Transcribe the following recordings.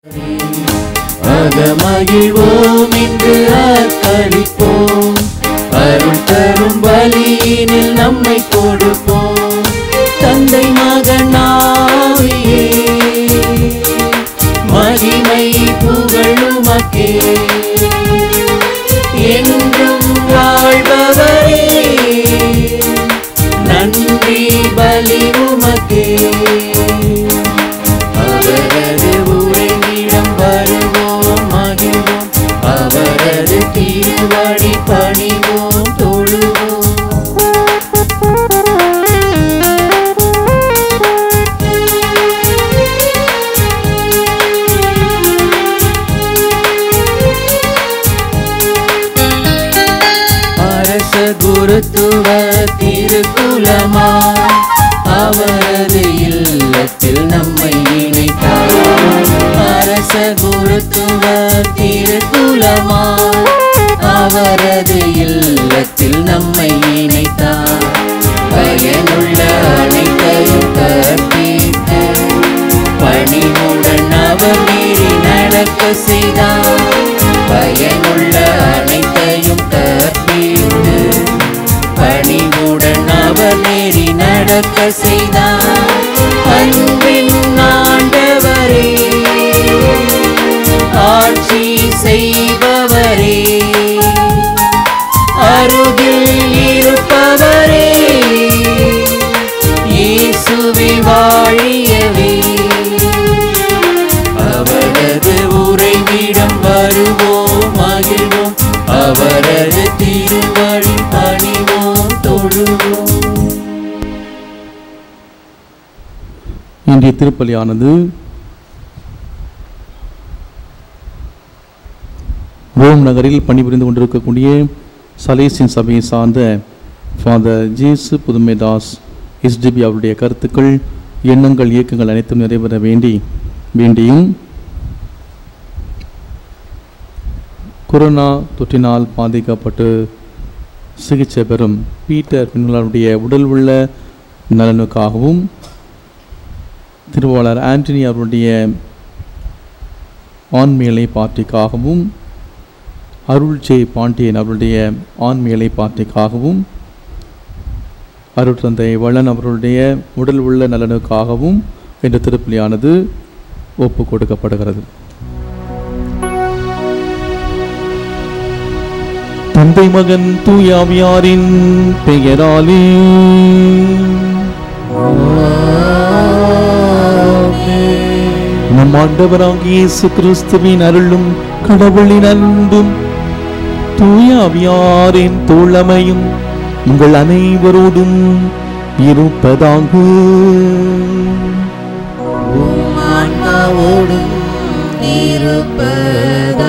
அகமகிழ்வோம் என்று அர்ப்பணிப்போம் அருள் தரும் பலியினில் நம்மை கொடுப்போம் தந்தை மகனாவியே மகிமை புகழுமக்கே என்றும் வாழ்பவரே நன்றி பலி உமக்கே அவரது உரையிடம் வருவோம் மகிழ்வோம் அவரது திருவடி பணிவோம் தொழுவோம் அரச குருத்துவ திருக்குலமா அவரது இல்லத்தில் நம்மை இணைத்தார் அரச குருத்துவ திருக்குலமா அவரது இல்லத்தில் நம்மை இணைத்தார் பயனுள்ள அனைத்தையும் கற்பித்து பணிவுடன் அவர் மீறி நடக்க செய்தார் பயனுள்ள அனைத்தையும் கற்பித்து பணிவுடன் அவர் மீறி நடக்க செய்தார் அன்பின் ஆண்டவரே ஆட்சி செய்பவரே அருகில் இருப்பவரே இயேசுவே வாழியவே அவரது உறைவிடம் வருவோம் மகிழ்வோம் அவரது திருவழி பணிவோம் தொழுவோம் இன்றைய திருப்பலியானது ரோம் நகரில் பணிபுரிந்து கொண்டிருக்கக்கூடிய சலேசின் சபையை சார்ந்த ஃபாதர் ஜேசு புதுமைதாஸ் எஸ்டிபி அவருடைய கருத்துக்கள் எண்ணங்கள் இயக்கங்கள் அனைத்தும் நிறைவேற வேண்டி வேண்டியும் கொரோனா தொற்றினால் பாதிக்கப்பட்டு சிகிச்சை பெறும் பீட்டர் பின்களுடைய உடல் உள்ள நலனுக்காகவும் திருவாளர் ஆண்டனி அவருடைய ஆண்மையலை பார்ட்டிக்காகவும் அருள் ஜே பாண்டியன் அவருடைய ஆண்மையலை பார்ட்டிக்காகவும் அருள் தந்தை வள்ளன் அவருடைய உடல் உள்ள நலனுக்காகவும் இந்த திருப்பலியானது ஒப்பு கொடுக்கப்படுகிறது தந்தை மகன் தூயாவியாரின் பெயராலே நம் ஆண்டவராகிய இயேசு கிறிஸ்துவின் அருளும் கடவுளின் அன்பும் தூயாவியாரின் தோழமையும் உங்கள் அனைவரோடும் இருப்பதாக ஆன்மாவோடும் இருப்பதாக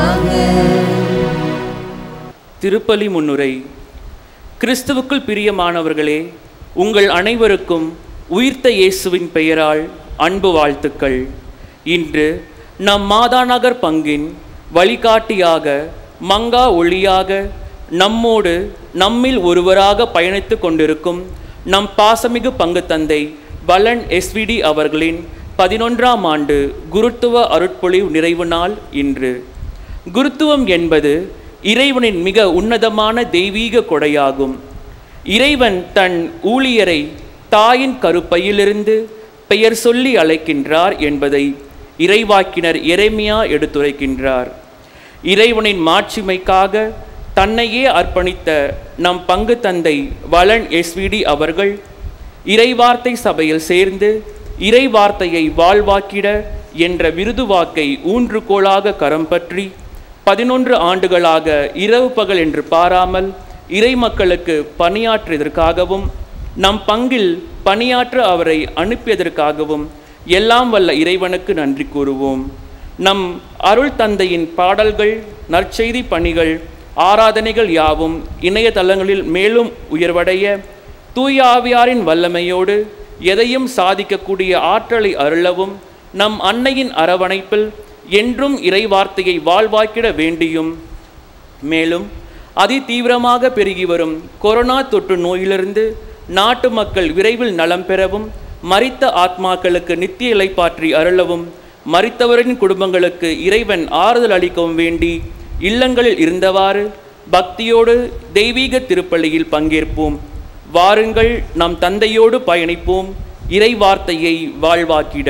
திருப்பலி முன்னுரை கிறிஸ்துவுக்குள் பிரியமானவர்களே உங்கள் அனைவருக்கும் உயிர்த்த இயேசுவின் பெயரால் அன்பு வாழ்த்துக்கள் இன்று நம் மாதாநகர் பங்கின் வழிகாட்டியாக மங்கா ஒளியாக நம்மோடு நம்மில் ஒருவராக பயணித்து கொண்டிருக்கும் நம் பாசமிகு பங்கு தந்தை வலன் எஸ்விடி அவர்களின் பதினொன்றாம் ஆண்டு குருத்துவ அருட்பொழிவு நிறைவு நாள் இன்று குருத்துவம் என்பது இறைவனின் மிக உன்னதமான தெய்வீக கொடையாகும் இறைவன் தன் ஊழியரை தாயின் கருப்பையிலிருந்து பெயர் சொல்லி அழைக்கின்றார் என்பதை இறைவாக்கினர் எரேமியா எடுத்துரைக்கின்றார் இறைவனின் மாட்சிமைக்காக தன்னையே அர்ப்பணித்த நம் பங்கு தந்தை வலன் எஸ்விடி அவர்கள் இறைவார்த்தை சபையில் சேர்ந்து இறைவார்த்தையை வாழ்வாக்கிட என்ற விருது வாக்கை ஊன்றுகோலாக கரம் பற்றி பதினொன்று ஆண்டுகளாக இரவு பகல் என்று பாராமல் இறை மக்களுக்கு பணியாற்றியதற்காகவும் நம் பங்கில் பணியாற்ற அவரை அனுப்பியதற்காகவும் எல்லாம் வல்ல இறைவனுக்கு நன்றி கூறுவோம் நம் அருள் தந்தையின் பாடல்கள் நற்செய்தி பணிகள் ஆராதனைகள் யாவும் இணையதளங்களில் மேலும் உயர்வடைய தூய ஆவியாரின் வல்லமையோடு எதையும் சாதிக்கக்கூடிய ஆற்றலை அருளவும் நம் அன்னையின் அரவணைப்பில் என்றும் இறைவார்த்தையை வாழ்வாக்கிட வேண்டியும் மேலும் அதிதீவிரமாக பெருகி வரும் கொரோனா தொற்று நோயிலிருந்து நாட்டு மக்கள் விரைவில் நலம் பெறவும் மரித்த ஆத்மாக்களுக்கு நித்திய இலைப்பாற்றி அருளவும் மரித்தவரின் குடும்பங்களுக்கு இறைவன் ஆறுதல் அளிக்கவும் வேண்டி இல்லங்களில் இருந்தவாறு பக்தியோடு தெய்வீக திருப்பலியில் பங்கேற்போம் வாருங்கள் நம் தந்தையோடு பயணிப்போம் இறை வார்த்தையை வாழ்வாக்கிட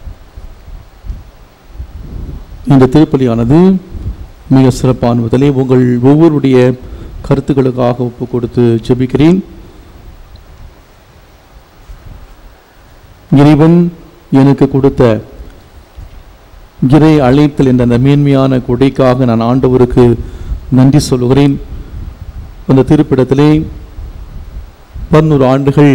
இந்த திருப்பலியானது மிக சிறப்பானதிலே உங்கள் ஒவ்வொருடைய கருத்துக்களுக்காக ஒப்பு கொடுத்து ஜெபிக்கிறேன் இறைவன் எனக்கு கொடுத்த இறை அழைத்தல் என்ற அந்த மேன்மையான கொடைக்காக நான் ஆண்டவருக்கு நன்றி சொல்கிறேன் அந்த திருப்பிடத்திலே பன்னூறு ஆண்டுகள்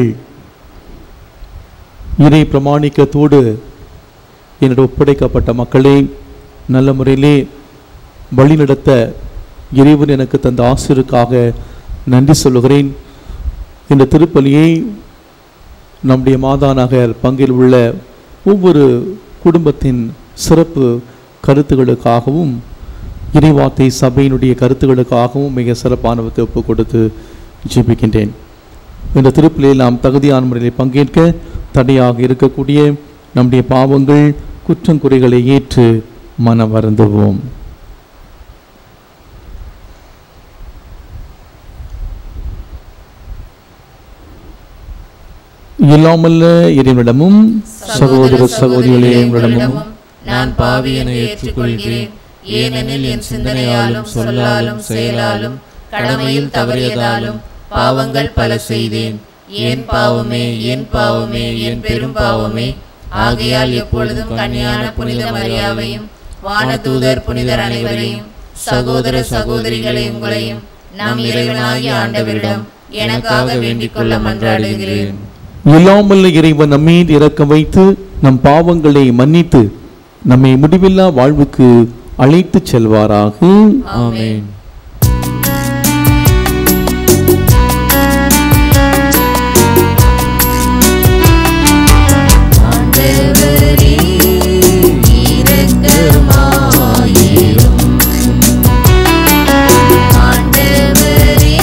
இறை பிரமாணிக்கத்தோடு என்னிடம் ஒப்படைக்கப்பட்ட மக்களை நல்ல முறையிலே வழிநடத்த இறைவன் எனக்கு தந்த ஆசிரியருக்காக நன்றி சொல்லுகிறேன் இந்த திருப்பலியை நம்முடைய மாதா நகர் பங்கில் உள்ள ஒவ்வொரு குடும்பத்தின் சிறப்பு கருத்துகளுக்காகவும் இறைவார்த்தை சபையினுடைய கருத்துகளுக்காகவும் மிக சிறப்பானவற்றை ஒப்பு கொடுத்து ஜெபிக்கின்றேன் இந்த திருப்பலியில் நாம் தகுதியான முறையில் பங்கேற்க தடையாக இருக்கக்கூடிய நம்முடைய பாவங்கள் குற்றம் குறைகளை ஏற்று மனம் வருந்துவோம் இல்லாமல்ல இறைவனிடமும் சகோதர சகோதரிகளே உங்களிடமும் நான் பாவி என ஏற்றுக்கொள்கிறேன் ஏனெனில் என் சிந்தனையாலும் சொல்லாலும் செயலாலும் கடமையில் தவறியதாலும் பாவங்கள் பல செய்தேன் என் பாவமே என் பாவமே என் பெரும் பாவமே ஆகையால் எப்பொழுதும் கன்னியான புனித மரியாவையும் வானதூதர் புனிதர் அனைவரையும் சகோதர சகோதரிகளை உங்களையும் நம் இறைவனாகிய ஆண்டவரிடம் எனக்காக வேண்டிக் கொள்ள மன்றாடுகிறேன் இல்லாமல்ல இறைவன் நம்மீது இரக்கம் வைத்து நம் பாவங்களை மன்னித்து நம்மை முடிவில்லா வாழ்வுக்கு அழைத்துச் செல்வாராக ஆமென் ஆண்டவரே இரக்கமாயிரும் ஆண்டவரே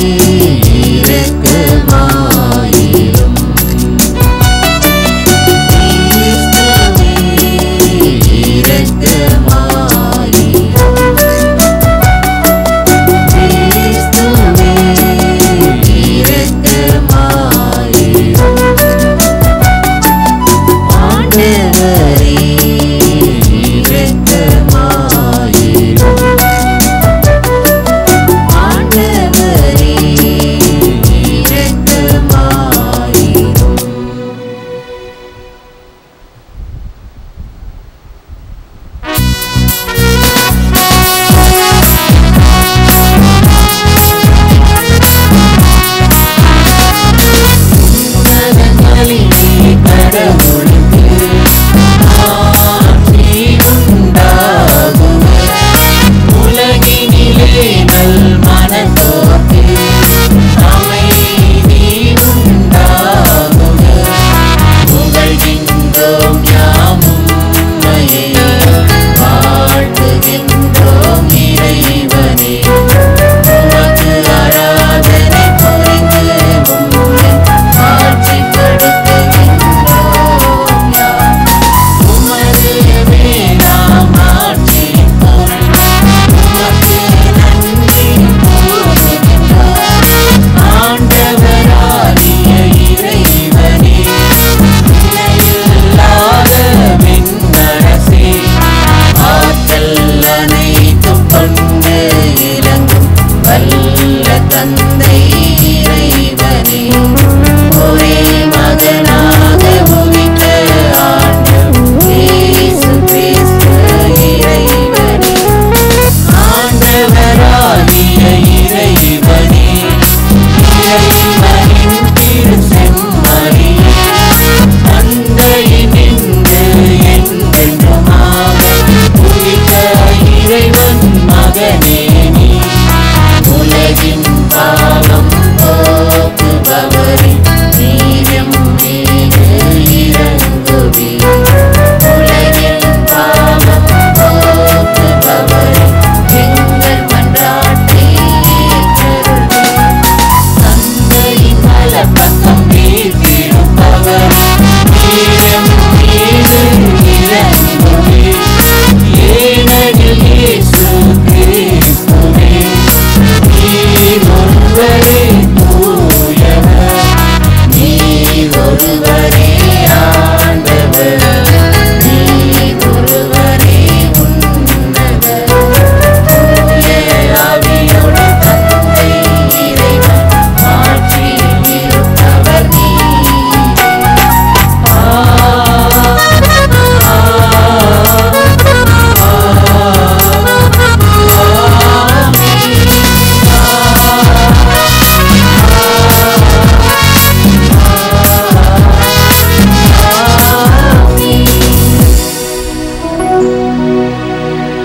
இரக்கமாயிரும் கிறிஸ்துவே இரக்கமாயிரும்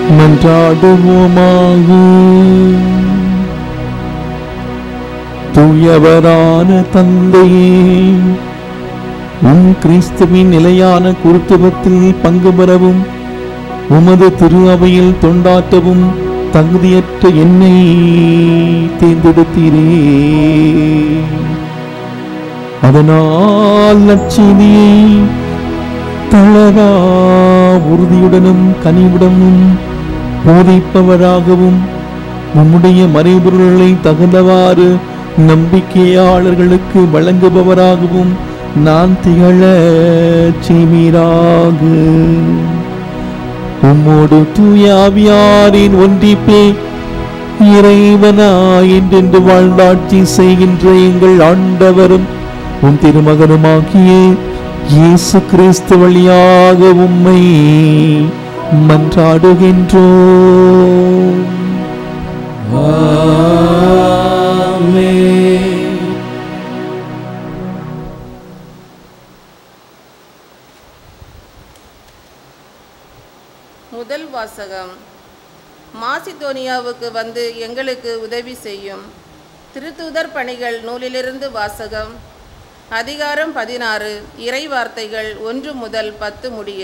மன்றாடுவோமாக தூயவரான தந்தையே உம் கிறிஸ்துவின் நிலையான குருத்துவத்தில் பங்கு பெறவும் உமது திரு அவையில் தொண்டாற்றவும் தகுதியற்ற என்னை தேர்ந்தெடுத்தீரே அதனால் நற்செய்தியை தளரா உறுதியுடனும் கனிவுடனும் போதிப்பவராகவும் உம்முடைய மறைபொருள்களை தகுந்தவாறு நம்பிக்கையாளர்களுக்கு வழங்குபவராகவும் நான் திகழ செய்வீராக உம்மோடு தூயாவியாரின் ஒன்றிப்பே இறைவனா என்றென்று வாழ்ந்தாட்சி செய்கின்ற எங்கள் ஆண்டவரும் உன் திருமகனுமாகிய இயேசு கிறிஸ்து வழியாக உம்மை மன்றாடுகின்றோம் முதல் வாசகம் மாசிதோனியாவுக்கு வந்து எங்களுக்கு உதவி செய்யும் திருத்தூதர் பணிகள் நூலிலிருந்து வாசகம் அதிகாரம் பதினாறு இறை வார்த்தைகள் ஒன்று முதல் பத்து முடிய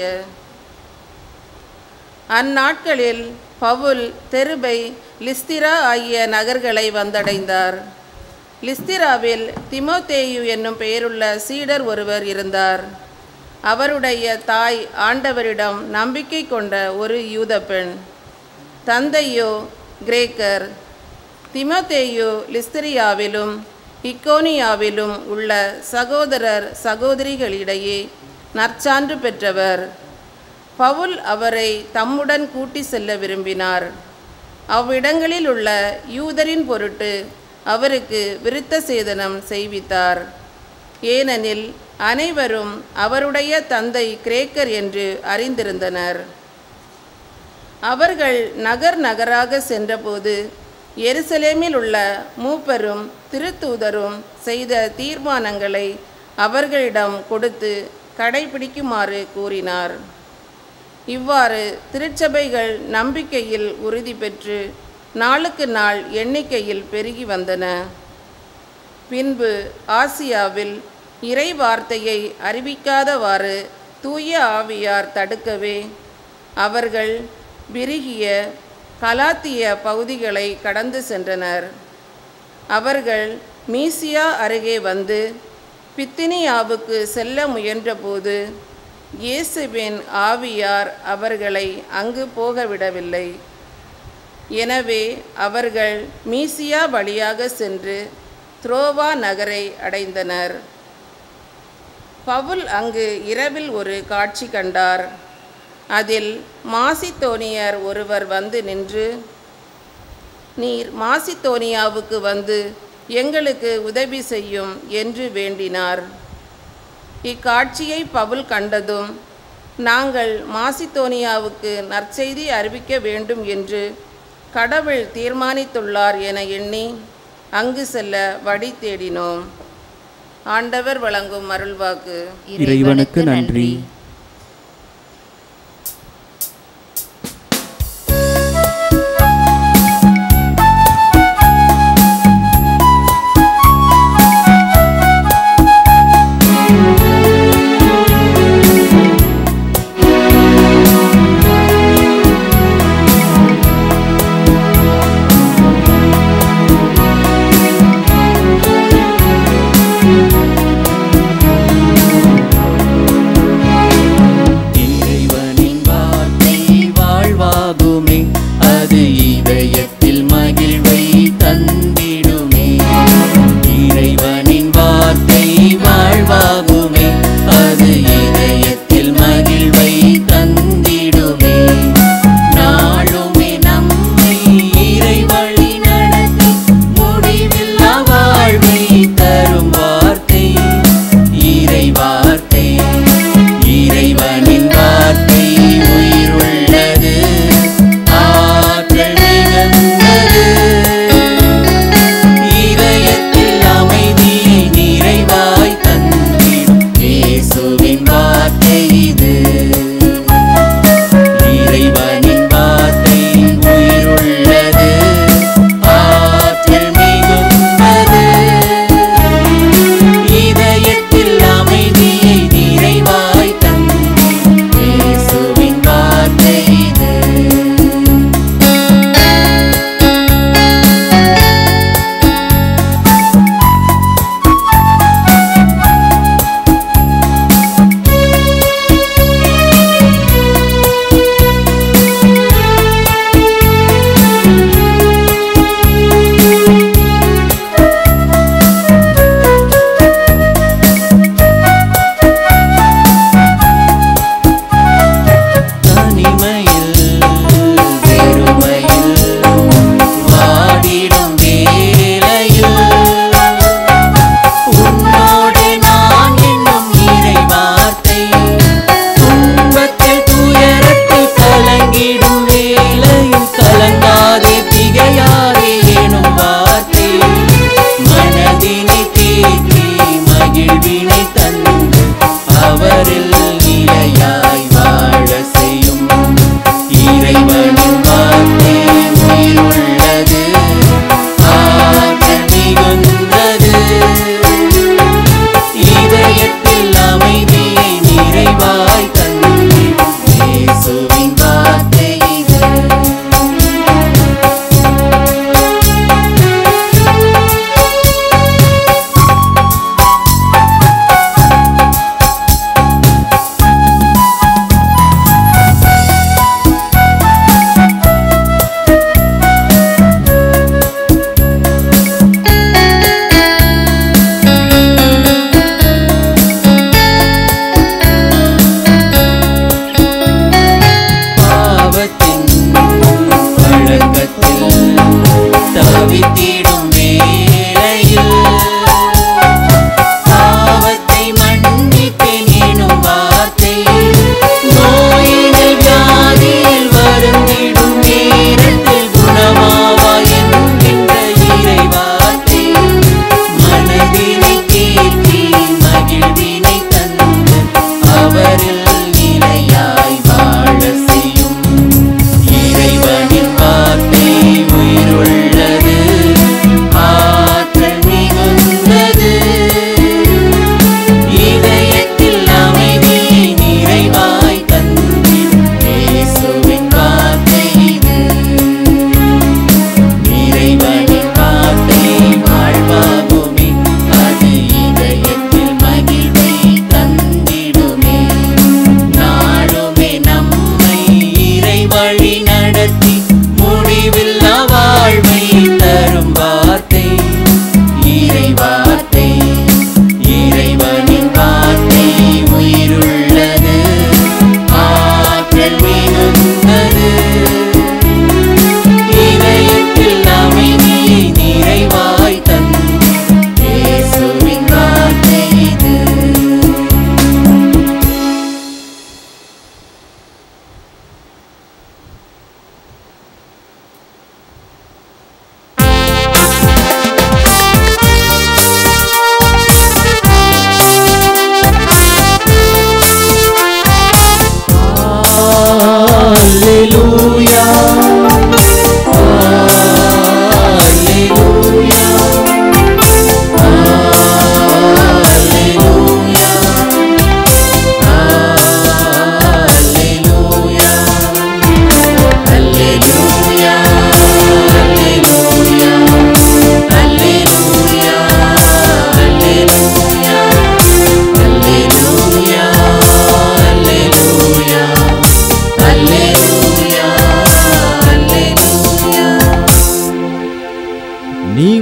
அந்நாட்களில் பவுல் தெருபை லிஸ்திரா ஆகிய நகர்களை வந்தடைந்தார் லிஸ்திராவில் திமோத்தேயு என்னும் பெயருள்ள சீடர் ஒருவர் இருந்தார் அவருடைய தாய் ஆண்டவரிடம் நம்பிக்கை கொண்ட ஒரு யூத பெண் தந்தையோ கிரேக்கர் திமோத்தேயு லிஸ்திரியாவிலும் இக்கோனியாவிலும் உள்ள சகோதரர் சகோதரிகளிடையே நற்சான்று பெற்றவர் பவுல் அவரை தம்முடன் கூட்டி செல்ல விரும்பினார் அவ்விடங்களில் உள்ள யூதரின் பொருட்டு அவருக்கு விருத்த சேதனம் செய்வித்தார் ஏனெனில் அனைவரும் அவருடைய தந்தை கிரேக்கர் என்று அறிந்திருந்தனர் அவர்கள் நகர் நகராக சென்றபோது எருசலேமில் உள்ள மூப்பரும் திருத்தூதரும் செய்த தீர்மானங்களை அவர்களிடம் கொடுத்து கடைபிடிக்குமாறு கூறினார் இவ்வாறு திருச்சபைகள் நம்பிக்கையில் உறுதி பெற்று நாளுக்கு நாள் எண்ணிக்கையில் பெருகி வந்தன பின்பு ஆசியாவில் இறை வார்த்தையை அறிவிக்காதவாறு தூய ஆவியார் தடுக்கவே அவர்கள் விருகிய கலாத்திய பகுதிகளை கடந்து சென்றனர் அவர்கள் மீசியா அருகே வந்து பித்தினியாவுக்கு செல்ல முயன்றபோது இயேசுவின் ஆவியார் அவர்களை அங்கு போகவிடவில்லை எனவே அவர்கள் மீசியா வழியாக சென்று த்ரோவா நகரை அடைந்தனர் பவுல் அங்கு இரவில் ஒரு காட்சி கண்டார் அதில் மாசித்தோனியர் ஒருவர் வந்து நின்று நீர் மாசித்தோனியாவுக்கு வந்து எங்களுக்கு உதவி செய்யும் என்று வேண்டினார் இக்காட்சியை பவுல் கண்டதும் நாங்கள் மாசித்தோனியாவுக்கு நற்செய்தி அறிவிக்க வேண்டும் என்று கடவுள் தீர்மானித்துள்ளார் என எண்ணி அங்கு செல்ல வழி தேடினோம் ஆண்டவர் வழங்கும் அருள்வாக்கு இறைவனுக்கு நன்றி இறைவனின் வார்த்தை வாழ்வாகுமே அது இதயத்தில் மகிழ்வை தந்திடுமே இறைவனின் வார்த்தை வாழ்வாகுமே அது இதயத்தில் மகிழ்வை தந்திடுமே நாளுமே நம்மை இறைவழி நடத்தி முடிவில்லா வாழ்வை தரும் வார்த்தை இறை வார்த்தை இறைவனின் வார்த்தை உயிருள்ளது ஆற்றல்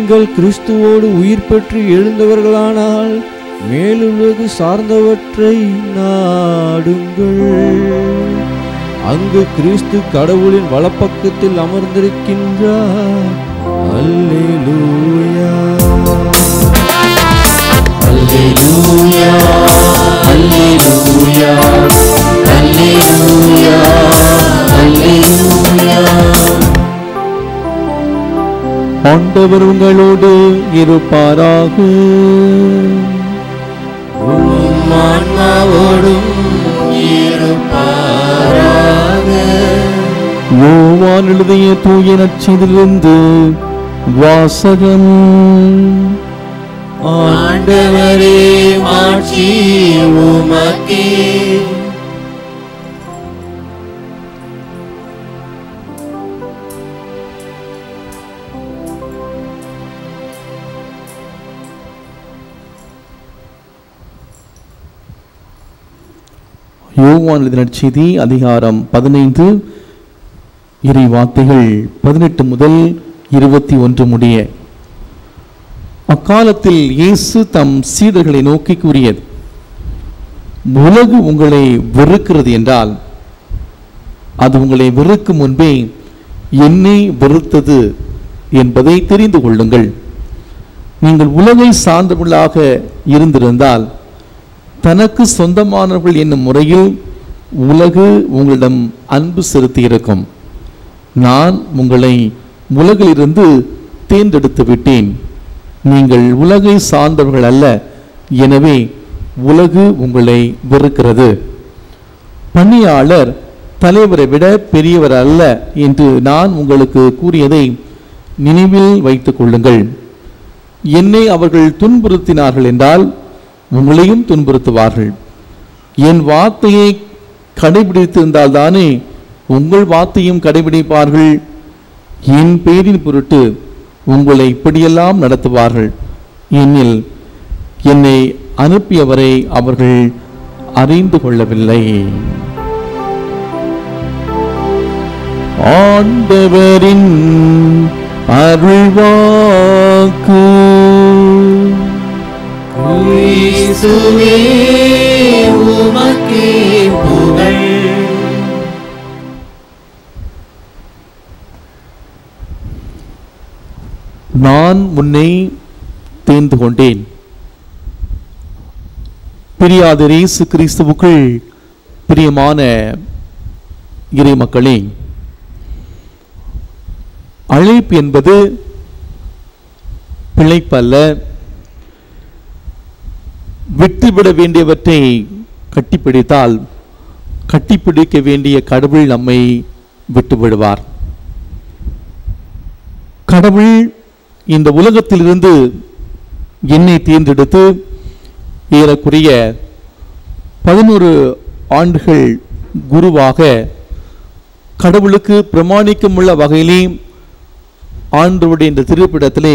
நீங்கள் கிறிஸ்துவோடு உயிர் பெற்று எழுந்தவர்களானால் மேலுலகு சார்ந்தவற்றை நாடுங்கள் அங்கு கிறிஸ்து கடவுளின் வலப்பக்கத்தில் அமர்ந்திருக்கின்றார் அல்லேலூயா அல்லேலூயா அல்லேலூயா அல்லேலூயா அல்லேலூயா ஆண்டவர் உங்களோடு இருப்பாராக உம் ஆன்மாவோடும் இருப்பாராக யோவான் எழுதிய தூய நற்செய்திலிருந்து வாசகம் ஆண்டவரே மாட்சி உமக்கே யோவான் எழுதிய நற்செய்தி அதிகாரம் பதினைந்து இறை வார்த்தைகள் பதினெட்டு முதல் இருபத்தி ஒன்று முடிய அக்காலத்தில் இயேசு தம் சீடர்களை நோக்கி கூறியது உலகு உங்களை வெறுக்கிறது என்றால் அது உங்களை வெறுக்கும் முன்பே என்னை வெறுத்தது என்பதை தெரிந்து கொள்ளுங்கள் நீங்கள் உலகை சார்ந்தவர்களாக இருந்திருந்தால் தனக்கு சொந்தமானவர்கள் என்னும் முறையில் உலகு உங்களிடம் அன்பு செலுத்தியிருக்கும் நான் உங்களை உலகிலிருந்து தேர்ந்தெடுத்து விட்டேன் நீங்கள் உலகை சார்ந்தவர்கள் அல்ல எனவே உலகு உங்களை வெறுக்கிறது பணியாளர் தலைவரை விட பெரியவர் அல்ல என்று நான் உங்களுக்கு கூறியதை நினைவில் வைத்துக் கொள்ளுங்கள் என்னை அவர்கள் துன்புறுத்தினார்கள் என்றால் உங்களையும் துன்புறுத்துவார்கள் என் வார்த்தையை கடைபிடித்திருந்தால் தானே உங்கள் வார்த்தையும் கடைபிடிப்பார்கள் என் பேரின் பொருட்டு உங்களை இப்படியெல்லாம் நடத்துவார்கள் என்னில் என்னை அனுப்பியவரை அவர்கள் அறிந்து கொள்ளவில்லை ஆண்டவரின் அருள்வாக்கு கிறிஸ்துவே உமக்கே புகழ் நான் உன்னை தேர்ந்து கொண்டேன் பிரியாத இயேசு கிறிஸ்துவுக்குள் பிரியமான இறை மக்களே அழைப்பு என்பது பிழைப்பல்ல விட்டுவிட வேண்டியவற்றை கட்டிப்பிடித்தால் கட்டிப்பிடிக்க வேண்டிய கடவுள் நம்மை விட்டுவிடுவார் கடவுள் இந்த உலகத்திலிருந்து என்னை தேர்ந்தெடுத்து ஏறக்குறைய பதினோரு ஆண்டுகள் குருவாக கடவுளுக்கு பிரமாணிக்கமுள்ள வகையிலே ஆண்டவருடைய இந்த திருப்பிடத்திலே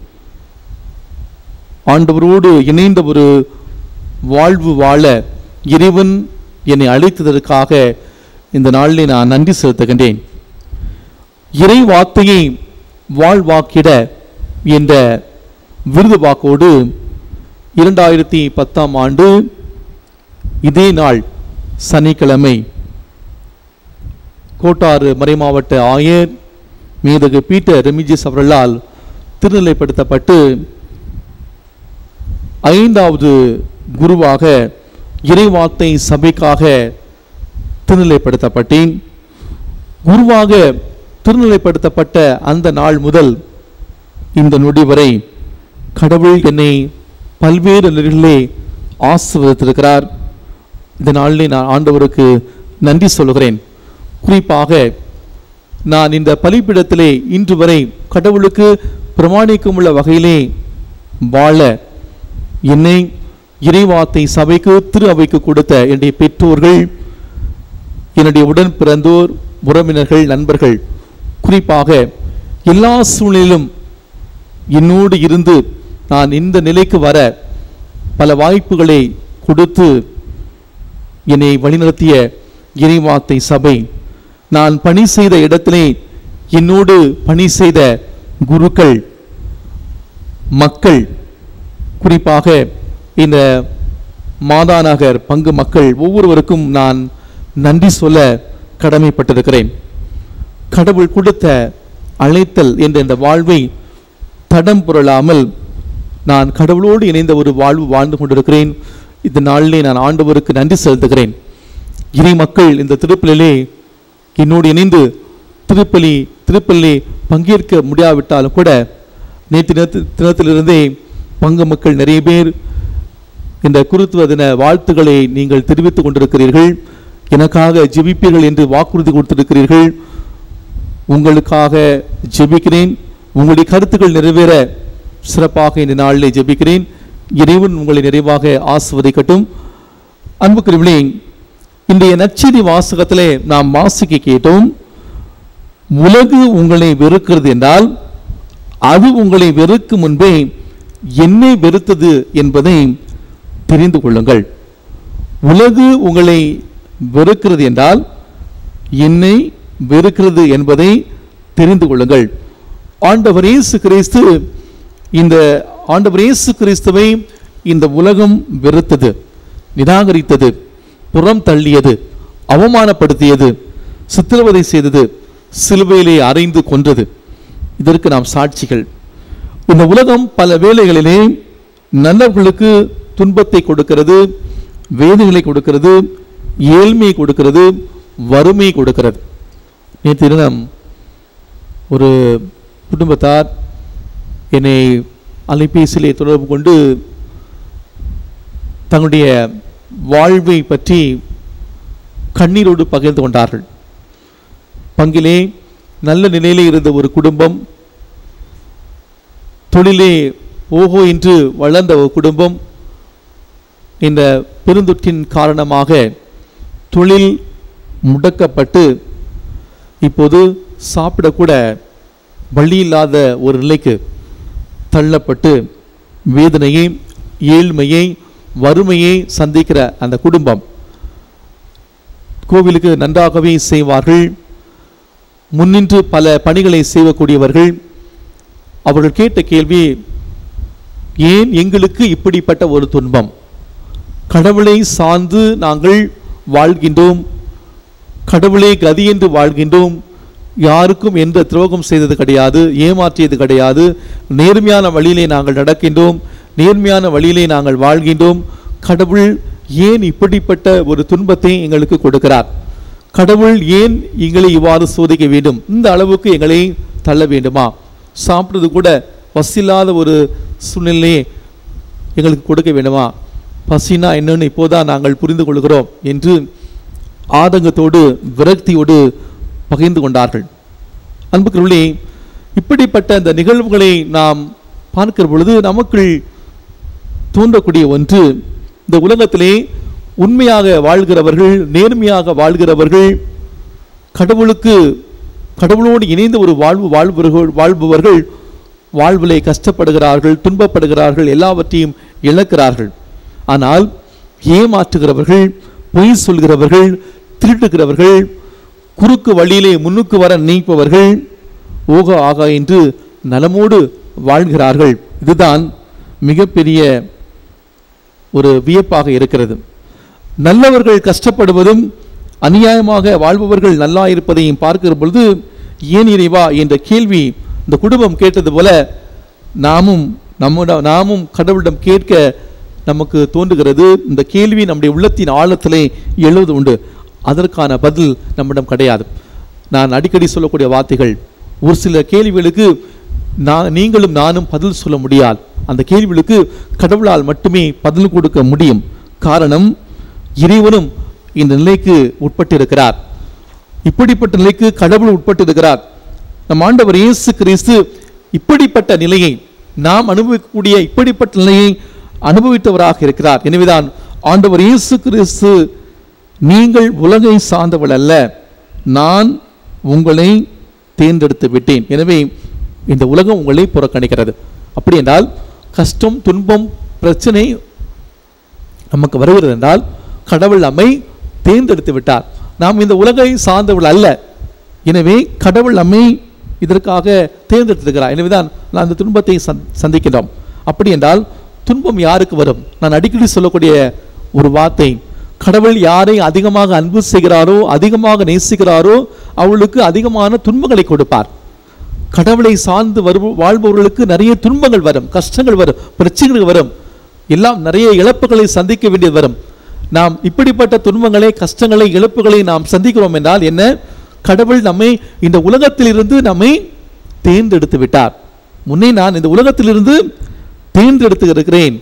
ஆண்டவரோடு இணைந்த ஒரு வாழ்வு வாழ இறைவன் என்னை அழைத்ததற்காக இந்த நாளிலே நான் நன்றி செலுத்துகின்றேன் இறை வார்த்தையை வாழ்வாக்கிட என்ற விருது வாக்கோடு இரண்டாயிரத்தி பத்தாம் ஆண்டு இதே நாள் சனிக்கிழமை கோட்டாறு மறைமாவட்ட ஆயர் மேதகு பீட்டர் ரெமிஜிஸ் அவர்களால் திருநிலைப்படுத்தப்பட்டு ஐந்தாவது குருவாக இறைவார்த்தை சபைக்காக திருநிலைப்படுத்தப்பட்டேன் குருவாக திருநிலைப்படுத்தப்பட்ட அந்த நாள் முதல் இந்த நொடி வரை கடவுள் என்னை பல்வேறு நிலைகளிலே ஆசீர்வதித்திருக்கிறார் இந்த நாளிலே நான் ஆண்டவருக்கு நன்றி சொல்கிறேன் குறிப்பாக நான் இந்த பலிப்பிடத்திலே இன்று வரை கடவுளுக்கு பிரமாணிக்கமுள்ள வகையிலே வாழ என்னை இறைவார்த்தை சபைக்கு திரு அவைக்கு கொடுத்த என்னுடைய பெற்றோர்கள் என்னுடைய உடன் பிறந்தோர் உறவினர்கள் நண்பர்கள் குறிப்பாக எல்லா சூழ்நிலையிலும் என்னோடு இருந்து நான் இந்த நிலைக்கு வர பல வாய்ப்புகளை கொடுத்து என்னை வழிநடத்திய இறைவார்த்தை சபை நான் பணி செய்த இடத்திலே என்னோடு பணி செய்த குருக்கள் மக்கள் குறிப்பாக இந்த மாதாநகர் பங்கு மக்கள் ஒவ்வொருவருக்கும் நான் நன்றி சொல்ல கடமைப்பட்டிருக்கிறேன் கடவுள் கொடுத்த அழைத்தல் என்ற இந்த வாழ்வை தடம் புரளாமல் நான் கடவுளோடு இணைந்த ஒரு வாழ்வு வாழ்ந்து கொண்டிருக்கிறேன் இந்த நாளிலே நான் ஆண்டவருக்கு நன்றி செலுத்துகிறேன் இறை மக்கள் இந்த திருப்பலிலே என்னோடு இணைந்து திருப்பலி திருப்பலி பங்கேற்க முடியாவிட்டாலும் கூட நேற்று தினத்து தினத்திலிருந்தே பங்கு மக்கள் நிறைய பேர் இந்த குருத்துவ தின வாழ்த்துக்களை நீங்கள் தெரிவித்துக் கொண்டிருக்கிறீர்கள் எனக்காக ஜெபிப்பீர்கள் என்று வாக்குறுதி கொடுத்திருக்கிறீர்கள் உங்களுக்காக ஜெபிக்கிறேன் உங்களுடைய கருத்துக்கள் நிறைவேற சிறப்பாக இந்த நாளிலே ஜெபிக்கிறேன் இறைவன் உங்களை நிறைவாக ஆசிர்வதிக்கட்டும் அன்புக்குரியவர்களே இன்றைய நற்செய்தி வாசகத்திலே நாம் வாசிக்க கேட்டோம் உலகு உங்களை வெறுக்கிறது என்றால் அது உங்களை வெறுக்கும் முன்பே என்னை வெறுத்தது என்பதை தெரிந்து கொள்ளுங்கள் உலகு உங்களை வெறுக்கிறது என்றால் என்னை வெறுக்கிறது என்பதை தெரிந்து கொள்ளுங்கள் ஆண்டவர் இயேசு கிறிஸ்து இந்த ஆண்டவர் இயேசு கிறிஸ்துவை இந்த உலகம் வெறுத்தது நிராகரித்தது புறம் தள்ளியது அவமானப்படுத்தியது சித்திரவதை செய்தது சிலுவையிலே அறைந்து கொன்றது இதற்கு நாம் சாட்சிகள் இந்த உலகம் பல வேளைகளிலே நல்லவர்களுக்கு துன்பத்தை கொடுக்கிறது வேதனைகளை கொடுக்கிறது ஏழ்மையை கொடுக்கிறது வறுமையை கொடுக்கிறது நேற்று தினம் ஒரு குடும்பத்தார் என்னை அலைபேசியிலே தொடர்பு கொண்டு தங்களுடைய வாழ்வை பற்றி கண்ணீரோடு பகிர்ந்து கொண்டார்கள் பங்கிலே நல்ல நிலையிலே இருந்த ஒரு குடும்பம் தொழிலே ஓஹோ என்று வளர்ந்த ஒரு குடும்பம் இந்த பெருந்தொற்றின் காரணமாக தொழில் முடக்கப்பட்டு இப்போது சாப்பிடக்கூட வழி இல்லாத ஒரு நிலைக்கு தள்ளப்பட்டு வேதனையை ஏழ்மையை வறுமையை சந்திக்கிற அந்த குடும்பம் கோவிலுக்கு நன்றாகவே செய்வார்கள் முன்னின்று பல பணிகளை செய்யக்கூடியவர்கள் அவர்கள் கேட்ட கேள்வி ஏன் எங்களுக்கு இப்படிப்பட்ட ஒரு துன்பம் கடவுளை சார்ந்து நாங்கள் வாழ்கின்றோம் கடவுளே கதி என்று வாழ்கின்றோம் யாருக்கும் எந்த துரோகம் செய்தது கிடையாது ஏமாற்றியது கிடையாது நேர்மையான வழியிலே நாங்கள் நடக்கின்றோம் நேர்மையான வழியிலே நாங்கள் வாழ்கின்றோம் கடவுள் ஏன் இப்படிப்பட்ட ஒரு துன்பத்தை எங்களுக்கு கொடுக்கிறார் கடவுள் ஏன் எங்களை இவ்வாறு சோதிக்க வேண்டும் இந்த அளவுக்கு எங்களை தள்ள வேண்டுமா சாப்பிட்றது கூட பசியில்லாத ஒரு சூழ்நிலையை எங்களுக்கு கொடுக்க வேண்டுமா பசினா என்னன்னு இப்போதான் நாங்கள் புரிந்து கொள்கிறோம் என்று ஆதங்கத்தோடு விரக்தியோடு பகிர்ந்து கொண்டார்கள் அன்புக்குள்ளே இப்படிப்பட்ட அந்த நிகழ்வுகளை நாம் பார்க்கிற பொழுது நமக்குள் தோன்றக்கூடிய ஒன்று இந்த உலகத்திலே உண்மையாக வாழ்கிறவர்கள் நேர்மையாக வாழ்கிறவர்கள் கடவுளுக்கு கடவுளோடு இணைந்த ஒரு வாழ்வு வாழ்பவர்கள் வாழ்பவர்கள் வாழ்விலே கஷ்டப்படுகிறார்கள் துன்பப்படுகிறார்கள் எல்லாவற்றையும் இழக்கிறார்கள் ஆனால் ஏமாற்றுகிறவர்கள் பொய் சொல்கிறவர்கள் திருட்டுகிறவர்கள் குறுக்கு வழியிலே முன்னுக்கு வர நினைப்பவர்கள் ஓக ஆகா என்று நலமோடு வாழ்கிறார்கள் இதுதான் மிகப்பெரிய ஒரு வியப்பாக இருக்கிறது நல்லவர்கள் கஷ்டப்படுவதும் அநியாயமாக வாழ்பவர்கள் நல்லா இருப்பதையும் பார்க்கிற பொழுது ஏன் இறைவா என்ற கேள்வி இந்த குடும்பம் கேட்டது போல நாமும் நம்முடைய நாமும் கடவுளிடம் கேட்க நமக்கு தோன்றுகிறது இந்த கேள்வி நம்முடைய உள்ளத்தின் ஆழத்திலே எழுவது உண்டு அதற்கான பதில் நம்மிடம் கிடையாது நான் அடிக்கடி சொல்லக்கூடிய வார்த்தைகள் ஒரு சில கேள்விகளுக்கு நான் நீங்களும் நானும் பதில் சொல்ல முடியாது அந்த கேள்விகளுக்கு கடவுளால் மட்டுமே பதில் கொடுக்க முடியும் காரணம் இறைவனும் இந்த நிலைக்கு உட்பட்டிருக்கிறார் இப்படிப்பட்ட நிலைக்கு கடவுள் உட்பட்டிருக்கிறார் நம் ஆண்டவர் இயேசு கிறிஸ்து இப்படிப்பட்ட நிலையை நாம் அனுபவிக்கக்கூடிய இப்படிப்பட்ட நிலையை அனுபவித்தவராக இருக்கிறார் எனவேதான் ஆண்டவர் இயேசு கிறிஸ்து நீங்கள் உலகை சார்ந்தவள் அல்ல நான் உங்களை தேர்ந்தெடுத்து விட்டேன் எனவே இந்த உலகம் உங்களை புறக்கணிக்கிறது அப்படி என்றால் கஷ்டம் துன்பம் பிரச்சனை நமக்கு வருகிறது என்றால் கடவுள் நம்மை தேர்ந்தெடுத்து விட்டார் நாம் இந்த உலகை சார்ந்தவள் அல்ல எனவே கடவுள் நம்மை இதற்காக தேர்ந்தெடுத்திருக்கிறார் எனவேதான் நான் அந்த துன்பத்தை சந்- சந்திக்கிறோம் அப்படி என்றால் துன்பம் யாருக்கு வரும் நான் அடிக்கடி சொல்லக்கூடிய ஒரு வார்த்தை கடவுள் யாரை அதிகமாக அன்பு செய்கிறாரோ அதிகமாக நேசிக்கிறாரோ அவளுக்கு அதிகமான துன்பங்களை கொடுப்பார் கடவுளை சார்ந்து வரும் வாழ்பவர்களுக்கு நிறைய துன்பங்கள் வரும் கஷ்டங்கள் வரும் பிரச்சனைகள் வரும் எல்லாம் நிறைய இழப்புகளை சந்திக்க வேண்டியது வரும் நாம் இப்படிப்பட்ட துன்பங்களை கஷ்டங்களை இழப்புகளை நாம் சந்திக்கிறோம் என்றால் என்ன கடவுள் நம்மை இந்த உலகத்திலிருந்து நம்மை தேர்ந்தெடுத்து விட்டார் முன்னே நான் இந்த உலகத்திலிருந்து தேர்ந்தெடுத்து இருக்கிறேன்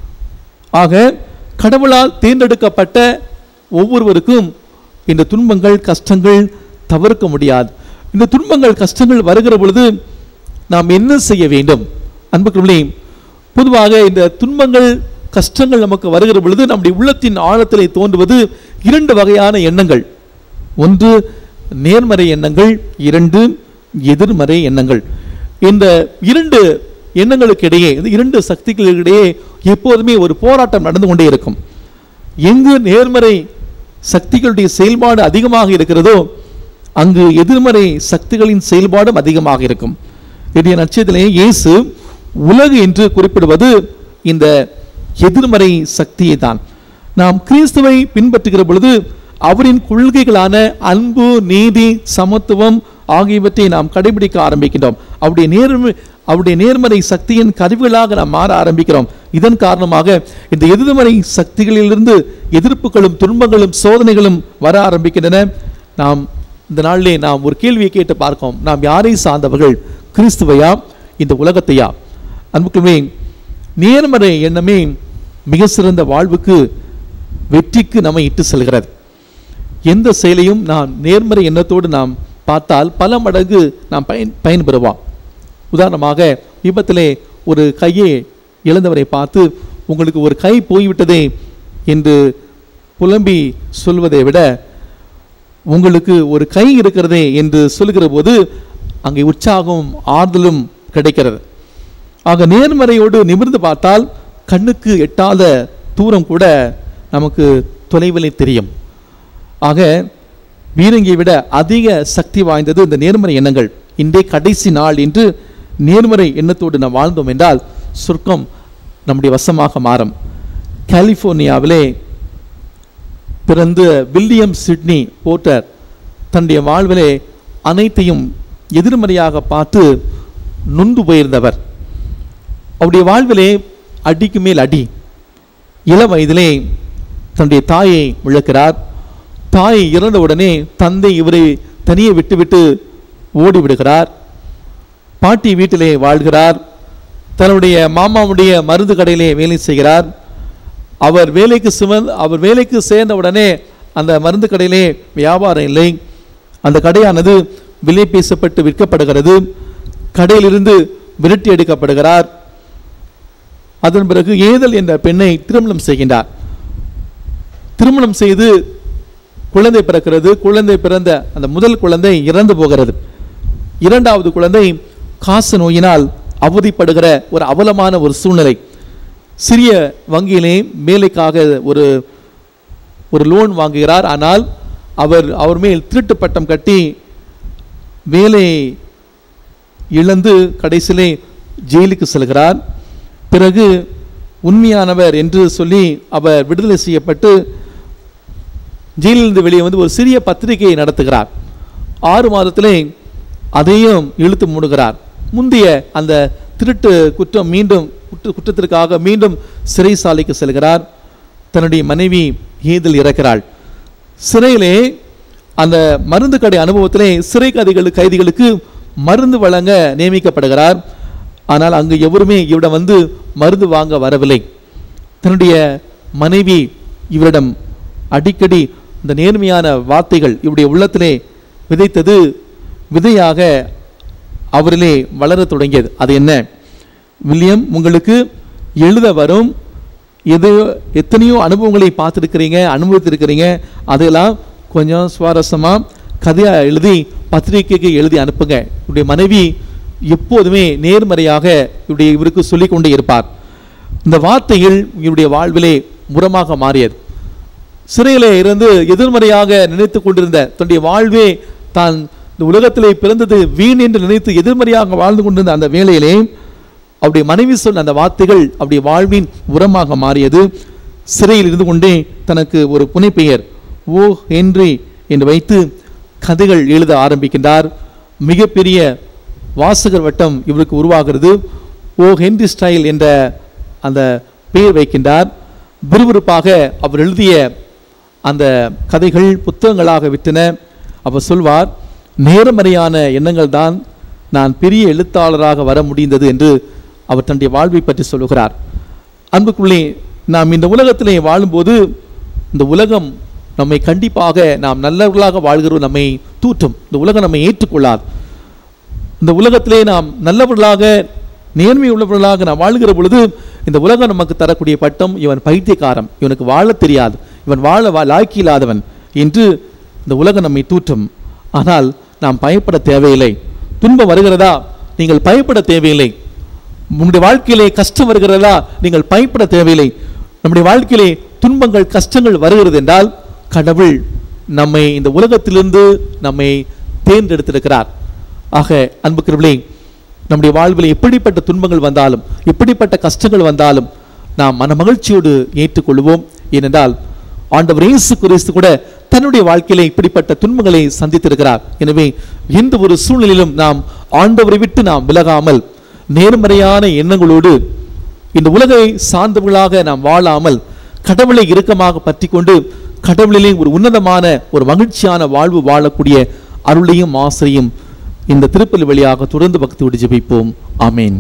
ஆக கடவுளால் தேர்ந்தெடுக்கப்பட்ட ஒவ்வொருவருக்கும் இந்த துன்பங்கள் கஷ்டங்கள் தவிர்க்க முடியாது இந்த துன்பங்கள் கஷ்டங்கள் வருகிற பொழுது நாம் என்ன செய்ய வேண்டும் அன்புக்குள்ளே பொதுவாக இந்த துன்பங்கள் கஷ்டங்கள் நமக்கு வருகிற பொழுது நம்முடைய உள்ளத்தின் ஆழத்திலே தோன்றுவது இரண்டு வகையான எண்ணங்கள் ஒன்று நேர்மறை எண்ணங்கள் இரண்டு எதிர்மறை எண்ணங்கள் இந்த இரண்டு எண்ணங்களுக்கு இடையே இந்த இரண்டு சக்திகளுக்கிடையே எப்போதுமே ஒரு போராட்டம் நடந்து கொண்டே இருக்கும் எங்கு நேர்மறை சக்திகளுடைய செயல்பாடு அதிகமாக இருக்கிறதோ அங்கு எதிர்மறை சக்திகளின் செயல்பாடும் அதிகமாக இருக்கும் இன்றைய நட்சத்திலே இயேசு உலகு என்று குறிப்பிடுவது இந்த எதிர்மறை சக்தியை தான் நாம் கிறிஸ்துவை பின்பற்றுகிற பொழுது அவரின் கொள்கைகளான அன்பு நீதி சமத்துவம் ஆகியவற்றை நாம் கடைபிடிக்க ஆரம்பிக்கின்றோம் அவருடைய நேர்மை அவருடைய நேர்மறை சக்தியின் கருவிகளாக நாம் மாற ஆரம்பிக்கிறோம் இதன் காரணமாக இந்த எதிர்மறை சக்திகளிலிருந்து எதிர்ப்புகளும் துன்பங்களும் சோதனைகளும் வர ஆரம்பிக்கின்றன நாம் இந்த நாளிலே நாம் ஒரு கேள்வியை கேட்டு பார்க்கோம் நாம் யாரை சார்ந்தவர்கள் கிறிஸ்துவையா இந்த உலகத்தையா அன்புக்குமே நேர்மறை எண்ணமே மிக சிறந்த வாழ்வுக்கு வெற்றிக்கு நம்மை இட்டு செல்கிறது எந்த செயலையும் நாம் நேர்மறை எண்ணத்தோடு நாம் பார்த்தால் பல மடங்கு நாம் பயன் பயன்பெறுவோம் உதாரணமாக விபத்திலே ஒரு கையை இழந்தவரை பார்த்து உங்களுக்கு ஒரு கை போய்விட்டதே என்று புலம்பி சொல்வதை விட உங்களுக்கு ஒரு கை இருக்கிறதே என்று சொல்லுகிற போது அங்கே உற்சாகம் ஆறுதலும் கிடைக்கிறது ஆக நேர்மறையோடு நிமிர்ந்து பார்த்தால் கண்ணுக்கு எட்டாத தூரம் கூட நமக்கு தொலைவிலே தெரியும் ஆக பீரங்கியை விட அதிக சக்தி வாய்ந்தது இந்த நேர்மறை எண்ணங்கள் இன்றே கடைசி நாள் என்று நேர்மறை எண்ணத்தோடு நாம் வாழ்ந்தோம் என்றால் சொர்க்கம் நம்முடைய வசமாக மாறும் கலிஃபோர்னியாவிலே பிறந்த வில்லியம் சிட்னி போர்ட்டர் தன்னுடைய வாழ்விலே அனைத்தையும் எதிர்மறையாக பார்த்து நொந்து போயிருந்தவர் அவருடைய வாழ்விலே அடிக்கு மேல் அடி இள வயதிலே தன்னுடைய தாயை இழக்கிறார் தாய் இறந்த உடனே தந்தை இவரை தனியே விட்டுவிட்டு ஓடி விடுகிறார் பாட்டி வீட்டிலே வாழ்கிறார் தன்னுடைய மாமாவுடைய மருந்து கடையிலே வேலை செய்கிறார் அவர் வேலைக்கு சுமந் அவர் வேலைக்கு சேர்ந்த உடனே அந்த மருந்து கடையிலே வியாபாரம் இல்லை அந்த கடையானது விலை பேசப்பட்டு விற்கப்படுகிறது கடையிலிருந்து விரட்டி எடுக்கப்படுகிறார் அதன் பிறகு ஏதல் என்ற பெண்ணை திருமணம் செய்கின்றார் திருமணம் செய்து குழந்தை பிறக்கிறது குழந்தை பிறந்த அந்த முதல் குழந்தை இறந்து போகிறது இரண்டாவது குழந்தை காசு நோயினால் அவதிப்படுகிற ஒரு அவலமான ஒரு சூழ்நிலை சிறிய வங்கியிலே வேலைக்காக ஒரு ஒரு லோன் வாங்குகிறார் ஆனால் அவர் அவர் மேல் திருட்டு பட்டம் கட்டி வேலை இழந்து கடைசியிலே ஜெயிலுக்கு செல்கிறார் பிறகு உண்மையானவர் என்று சொல்லி அவர் விடுதலை செய்யப்பட்டு ஜெயிலிருந்து வெளியே வந்து ஒரு சிறிய பத்திரிகையை நடத்துகிறார் ஆறு மாதத்திலே அதையும் இழுத்து மூடுகிறார் முந்தைய அந்த திருட்டு குற்றம் மீண்டும் குற்ற குற்றத்திற்காக மீண்டும் சிறைசாலைக்கு செல்கிறார் தன்னுடைய மனைவி ஏதில் இறக்கிறாள் சிறையிலே அந்த மருந்து கடை அனுபவத்திலே சிறை கைதிகள் கைதிகளுக்கு மருந்து வழங்க நியமிக்கப்படுகிறார் ஆனால் அங்கு எவருமே இவரிடம் வந்து மருந்து வாங்க வரவில்லை தன்னுடைய மனைவி இவரிடம் அடிக்கடி இந்த நேர்மையான வார்த்தைகள் இவருடைய உள்ளத்திலே விதைத்தது விதையாக அவரிலே வளரத் தொடங்கியது அது என்ன வில்லியம் உங்களுக்கு எழுத வரும் எது எத்தனையோ அனுபவங்களை பார்த்துருக்கிறீங்க அனுபவித்திருக்கிறீங்க அதெல்லாம் கொஞ்சம் சுவாரஸ்யமாக கதையாக எழுதி பத்திரிகைக்கு எழுதி அனுப்புங்க இவருடைய மனைவி எப்போதுமே நேர்மறையாக இவருடைய இவருக்கு சொல்லிக் கொண்டே இருப்பார் இந்த வார்த்தைகள் இவருடைய வாழ்விலே முரமாக மாறியது சிறையிலே இருந்து எதிர்மறையாக நினைத்து கொண்டிருந்த தன்னுடைய வாழ்வே தான் இந்த உலகத்திலே பிறந்தது வீண் என்று நினைத்து எதிர்மறையாக வாழ்ந்து கொண்டிருந்த அந்த வேளையிலே அவருடைய மனைவி சொன்ன அந்த வார்த்தைகள் அவருடைய வாழ்வின் உரமாக மாறியது சிறையில் இருந்து கொண்டே தனக்கு ஒரு புனைப்பெயர் ஓ ஹென்றி என்று வைத்து கதைகள் எழுத ஆரம்பிக்கின்றார் மிகப்பெரிய வாசகர் வட்டம் இவருக்கு உருவாகிறது ஓ ஹென்றி ஸ்டைல் என்ற அந்த பெயர் வைக்கின்றார் விறுவிறுப்பாக அவர் எழுதிய அந்த கதைகள் புத்தகங்களாக விட்டன அவர் சொல்வார் நேர்மறையான எண்ணங்கள் தான் நான் பெரிய எழுத்தாளராக வர முடிந்தது என்று அவர் தன்னுடைய வாழ்வை பற்றி சொல்லுகிறார் அன்புக்குள்ளே நாம் இந்த உலகத்திலே வாழும்போது இந்த உலகம் நம்மை கண்டிப்பாக நாம் நல்லவர்களாக வாழ்கிறோம் நம்மை தூற்றும் இந்த உலகம் நம்மை ஏற்றுக்கொள்ளாது இந்த உலகத்திலே நாம் நல்லவர்களாக நேர்மை உள்ளவர்களாக நாம் வாழ்கிற பொழுது இந்த உலகம் நமக்கு தரக்கூடிய பட்டம் இவன் பைத்தியக்காரன் இவனுக்கு வாழத் தெரியாது இவன் வாழ வா லாய்க்கு இல்லாதவன் என்று இந்த உலகம் நம்மை தூற்றும் ஆனால் நாம் பயப்பட தேவையில்லை துன்பம் வருகிறதா நீங்கள் பயப்பட தேவையில்லை உங்களுடைய வாழ்க்கையிலே கஷ்டம் வருகிறதா நீங்கள் பயப்பட தேவையில்லை நம்முடைய வாழ்க்கையிலே துன்பங்கள் கஷ்டங்கள் வருகிறது என்றால் கடவுள் நம்மை இந்த உலகத்திலிருந்து நம்மை தேர்ந்தெடுத்திருக்கிறார் ஆக அன்புக்கிறவர்களே நம்முடைய வாழ்வில் எப்படிப்பட்ட துன்பங்கள் வந்தாலும் எப்படிப்பட்ட கஷ்டங்கள் வந்தாலும் நாம் மன மகிழ்ச்சியோடு ஏற்றுக்கொள்வோம் ஏனென்றால் ஆண்டவர் இயேசு கிறிஸ்து கூட தன்னுடைய வாழ்க்கையிலே இப்படிப்பட்ட துன்பங்களை சந்தித்திருக்கிறார் எனவே எந்த ஒரு சூழ்நிலையிலும் நாம் ஆண்டவரை விட்டு நாம் விலகாமல் நேர்மறையான எண்ணங்களோடு இந்த உலகை சார்ந்தவர்களாக நாம் வாழாமல் கடவுளை இறுக்கமாக பற்றி கொண்டு கடவுளிலே ஒரு உன்னதமான ஒரு மகிழ்ச்சியான வாழ்வு வாழக்கூடிய அருளையும் ஆசையும் இந்த திருப்பலி வழியாக தொடர்ந்து பக்தியோடு ஜெபிப்போம் ஆமேன்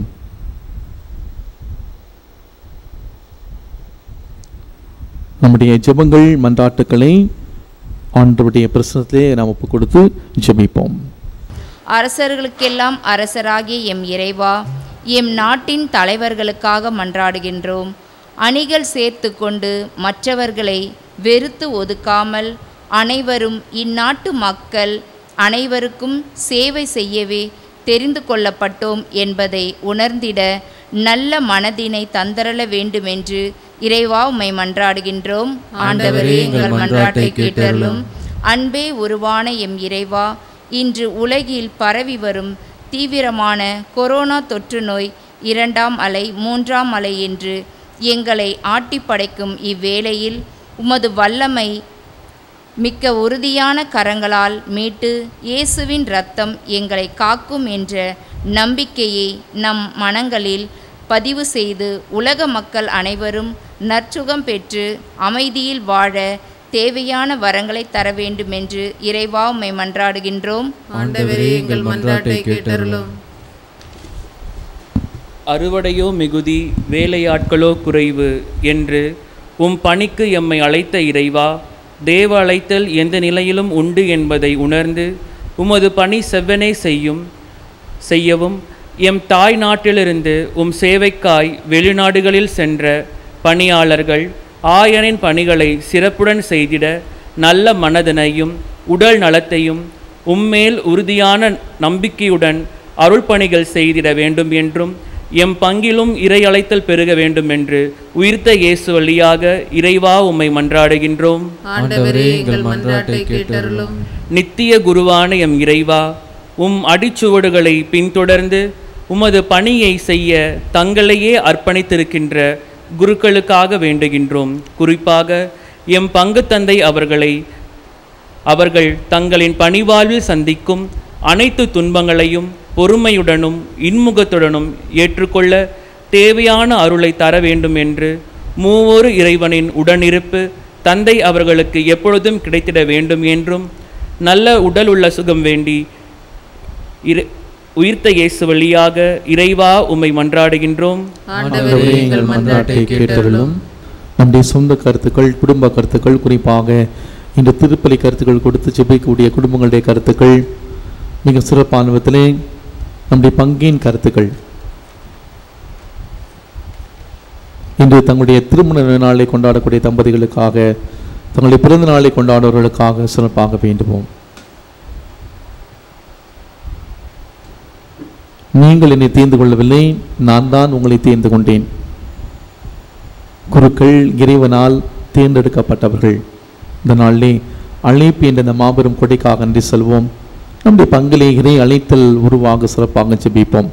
நம்முடைய ஜெபங்கள் மன்றாட்டுக்களை ஆண்டவருடைய பிரசனத்திலே நாம் ஒப்பு கொடுத்து ஜெபிப்போம் அரசர்களுக்கெல்லாம் அரசராகிய எம் இறைவா எம் நாட்டின் தலைவர்களுக்காக மன்றாடுகின்றோம் அணிகள் சேர்த்து கொண்டு மற்றவர்களை வெறுத்து ஒதுக்காமல் அனைவரும் இந்நாட்டு மக்கள் அனைவருக்கும் சேவை செய்யவே தெரிந்து கொள்ளப்பட்டோம் என்பதை உணர்ந்திட நல்ல மனதினை தந்தரள வேண்டுமென்று இறைவா உம்மை மன்றாடுகின்றோம் ஆண்டவரே எங்கள் மன்றாட்டை கேட்டருளும் அன்பே உருவான எம் இறைவா இன்று உலகில் பரவி வரும் தீவிரமான கொரோனா தொற்று நோய் இரண்டாம் அலை மூன்றாம் அலை என்று எங்களை ஆட்டிப்படைக்கும் இவ்வேளையில் உமது வல்லமை மிக்க உறுதியான கரங்களால் மீட்டு இயேசுவின் இரத்தம் எங்களை காக்கும் என்ற நம்பிக்கையை நம் மனங்களில் பதிவு செய்து உலக மக்கள் அனைவரும் நற்சுகம் பெற்று அமைதியில் வாழ தேவையான வரங்களை தர வேண்டுமென்று இறைவா உம்மை மன்றாடுகின்றோம் ஆண்டவரே எங்கள் மன்றாட்டை கேட்டருளும் அறுவடையோ மிகுதி வேலையாட்களோ குறைவு என்று உம் பணிக்கு எம்மை அழைத்த இறைவா தேவ அழைத்தல் எந்த நிலையிலும் உண்டு என்பதை உணர்ந்து உமது பணி செவ்வனே செய்யும் செய்யவும் எம் தாய் நாட்டிலிருந்து உம் சேவைக்காய் வெளிநாடுகளில் சென்ற பணியாளர்கள் ஆயனின் பணிகளை சிறப்புடன் செய்திட நல்ல மனதினையும் உடல் நலத்தையும் உம்மேல் உறுதியான நம்பிக்கையுடன் அருள் பணிகள் செய்திட வேண்டும் என்றும் எம் பங்கிலும் இறை அழைத்தல் பெருக வேண்டும் என்று உயிர்த்த இயேசு வழியாக இறைவா உம்மை மன்றாடுகின்றோம் ஆண்டவரே எங்கள் மன்றாட்டை கேட்டருளும் நித்திய குருவான எம் இறைவா உம் அடிச்சுவடுகளை பின்தொடர்ந்து உமது பணியை செய்ய தங்களையே அர்ப்பணித்திருக்கின்ற குருக்களுக்காக வேண்டுகின்றோம் குறிப்பாக எம் பங்கு தந்தை அவர்களை அவர்கள் தங்களின் பணிவாழ்வில் சந்திக்கும் அனைத்து துன்பங்களையும் பொறுமையுடனும் இன்முகத்துடனும் ஏற்றுக்கொள்ள தேவையான அருளை தர வேண்டும் என்று மூவொரு இறைவனின் உடனிருப்பு தந்தை அவர்களுக்கு எப்பொழுதும் கிடைத்திட வேண்டும் என்றும் நல்ல உடல் உள்ள சுகம் வேண்டி இரு உயிர்த்த இயேசு வழியாக இறைவா உம்மை மன்றாடுகின்றோம் ஆண்டவரே எங்கள் மன்றாட்டை கேட்டருளும் நம்முடைய சொந்த கருத்துக்கள் குடும்ப கருத்துக்கள் குறிப்பாக இந்த திருப்பலி கருத்துக்கள் கொடுத்து ஜெபிக்கக்கூடிய குடும்பங்களுடைய கருத்துக்கள் மிக சிறப்பான விதத்திலே நம்முடைய பங்கின் கருத்துக்கள் இன்று தங்களுடைய திருமண நாளை கொண்டாடக்கூடிய தம்பதிகளுக்காக தங்களுடைய பிறந்த நாளை கொண்டாடுவர்களுக்காக சிறப்பாக வேண்டுவோம் நீங்கள் என்னை தேர்ந்து கொள்ளவில்லை நான் தான் உங்களை தேர்ந்து கொண்டேன் குருக்கள் இறைவனால் தேர்ந்தெடுக்கப்பட்டவர்கள் இந்த நாளிலே அழைப்பு என்ற இந்த மாபெரும் கொடைக்காக நன்றி செல்வோம் நம்முடைய பங்கிலே இறை அழைத்தல் உருவாக சிறப்பாக ஜெபிப்போம்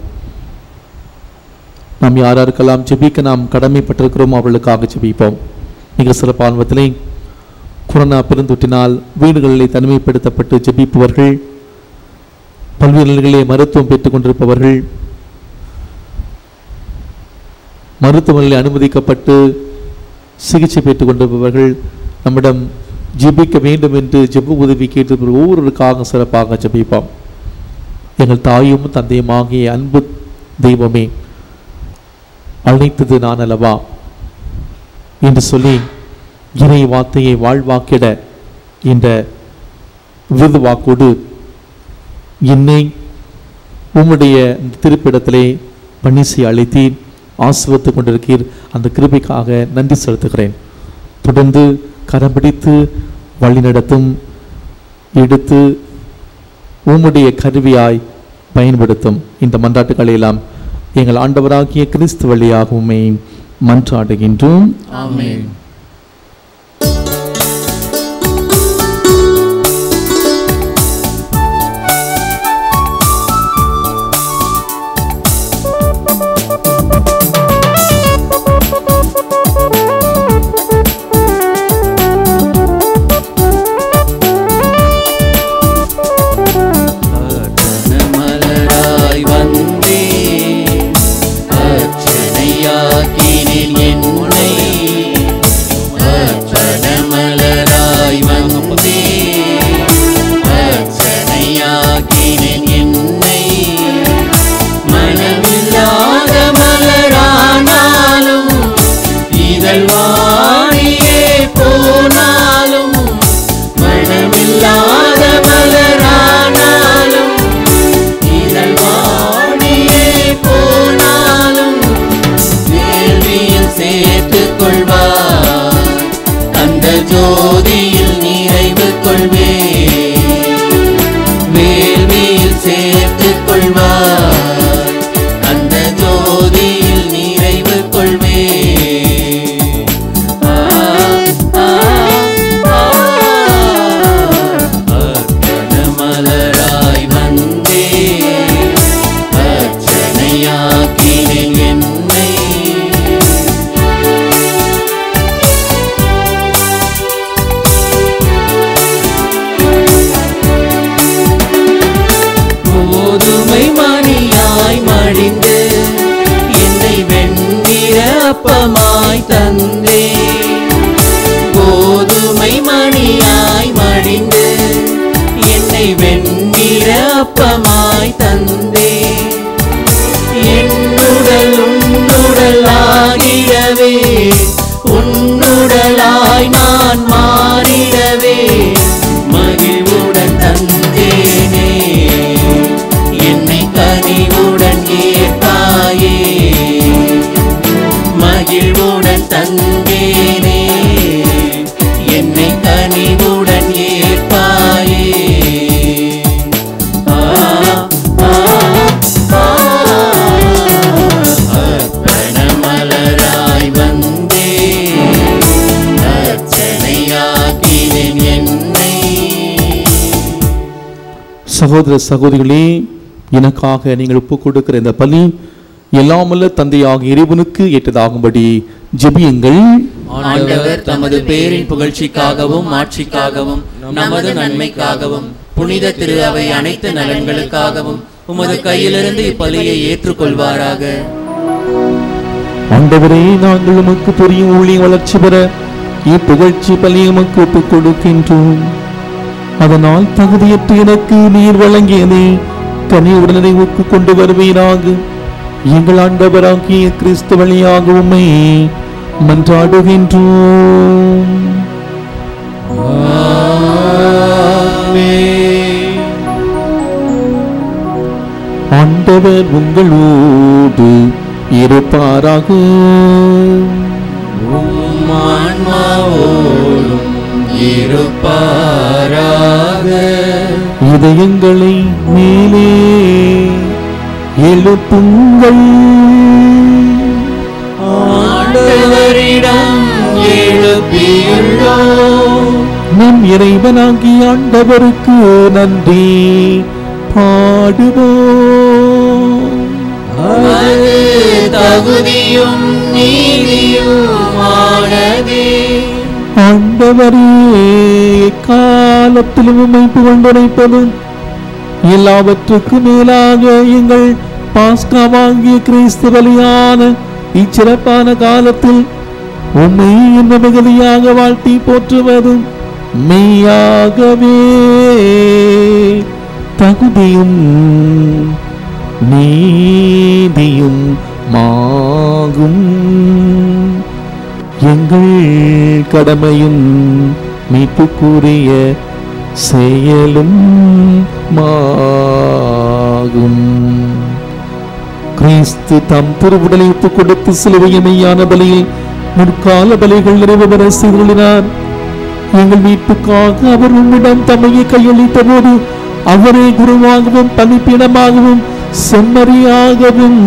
நாம் யார் யாருக்கெல்லாம் ஜெபிக்க நாம் கடமைப்பட்டிருக்கிறோமோ அவர்களுக்காக ஜெபிப்போம் மிக சிறப்பான விதத்திலே கொரோனா பெருந்தொற்றினால் வீடுகளிலே தனிமைப்படுத்தப்பட்டு ஜெபிப்பவர்கள் பல்வேறு நிலைகளிலே மருத்துவம் பெற்றுக் கொண்டிருப்பவர்கள் மருத்துவமனையில் அனுமதிக்கப்பட்டு சிகிச்சை பெற்றுக் கொண்டிருப்பவர்கள் நம்மிடம் ஜெபிக்க வேண்டும் என்று ஜெப உதவி கேட்டு ஒவ்வொருவருக்காக சிறப்பாக ஜெபிப்போம் எங்கள் தாயும் தந்தையுமாகிய அன்பு தெய்வமே அழைத்தது நான் அல்லவா என்று சொல்லி இறை வார்த்தையை வாழ்வாக்கிட இந்த விருது வாக்கோடு என்னை உம்முடைய இந்த திருப்பிடத்திலே பணிசை அழைத்தீர் ஆசிர்வத்து கொண்டிருக்கீர் அந்த கிருபைக்காக நன்றி செலுத்துகிறேன் தொடர்ந்து கரம் பிடித்து வழிநடத்தும் எடுத்து உம்முடைய கருவியாய் பயன்படுத்தும் இந்த மன்றாட்டுக்களை எல்லாம் எங்கள் ஆண்டவராகிய கிறிஸ்து வழியாக உம்மை மன்றாடுகின்றோம் ஆமென் மலராய் வந்தே அர்ச்சனையாக்கினேன் என்னை அர்ச்சன மலராய் வந்தே அர்ச்சனையாக்கினேன் என்னை மனமில்லாத மலரானாலும் இதழ் வாடியே போனாலும் மனமில்லாத மலரானாலும் இதழ் வாடியே போனாலும் வேள்வியில் சேர்த்துக் கொள்வார் அந்த ஜோதியில் நிறைவு கொள்வே வேள்வியில் சேர்த்துக் கொள்வார் அந்த ஜோதியில் நிறைவு கொள்வே ஆ, ஆ, ஆ. அர்ப்பண மலராய் வந்தே அர்ச்சனையாக்கினேன் என்னை கோதுமை மணியாய் மடிந்து என்னை வெண்ணிற அப்பமாய் தந்தே கோதுமை மணியாய் மடிந்து என்னை வெண்ணிற அப்பமாய் தந்தே என்னுடல் உன்னுடல் ஆகிடவே உன்னுடலாய் நான் மாறிடவே மகிழ்வுடன் தந்தேனே என்னை கனிவுடன் ஏற்பாயே மகிழ்வுடன் தந்தேனே என்னை கனிவுடன் ஏற்பாயே ஆ, ஆ, ஆ. அர்ப்பண மலராய் வந்தே அர்ச்சனையாக்கினேன் என்னை சகோதர சகோதரிகளே எனக்காக நீங்கள் ஒப்புக் கொடுக்கிற இந்த பலி எல்லாமல்ல தந்தையாக இறைவனுக்கு ஏற்றதாகும்படி ஜெபியுங்கள் ஆண்டவர் தமது பேரின் புகழ்ச்சிக்காகவும் ஆட்சிக்காகவும் நமது நன்மைக்காகவும் புனித திரு அவை அனைத்து நலன்களுக்காகவும் உமது கையிலிருந்து இப்பலியை ஏற்றுக்கொள்வாராக ஆண்டவரே நாங்கள் உமக்கு புரியும் ஊழிய வளர்ச்சி பெற இப்புகழ்ச்சி பலி உமக்கு ஒப்புக் கொடுக்கின்றோம் அதனால் தகுதியற்ற எனக்கு நீர் வழங்கியதே கனியுடன் நிறைவுக்கு கொண்டு வருவீராக எங்கள் ஆண்டவராகிய கிறிஸ்து வழியாக உம்மை மன்றாடுகின்றோம் ஆண்டவர் உங்களோடு இருப்பாராக ஆன்மாவோடும் இருப்பாராக இதயங்களை மேலே எழுப்புங்கள் ஆண்டவரிடம் எழுப்பியுள்ளோம் நம் இறைவனாகிய ஆண்டவருக்கு நன்றி பாடுவோம் அது தகுதியும் நீதியுமானதே ஆண்டவரே காலத்திலும் உம்மை புகழ்ந்துரைப்பதும் எல்லாவற்றுக்கும் மேலாக எங்கள் பாஸ்காவாகிய கிறிஸ்து பலியான இச்சிறப்பான காலத்தில் உம்மை இந்த மிகுதியாக வாழ்த்தி போற்றுவதும் மெய்யாகவே தகுதியும் நீதியும் மாகும் எங்கள் கடமையும் மீட்புக்குரிய செயலும் மாகும் கிறிஸ்து தம் திருவுடலை ஒப்புக் கொடுத்து சிலுவைய மெய்யான பலியில் முற்கால பலிகள் நிறைவு பெற செய்துள்ளார் எங்கள் மீட்புக்காக அவர் உம்மிடம் தம்மையை கையளித்த போது அவரே குருவாகவும் பணிப்பிடமாகவும் செம்மறியாகவும்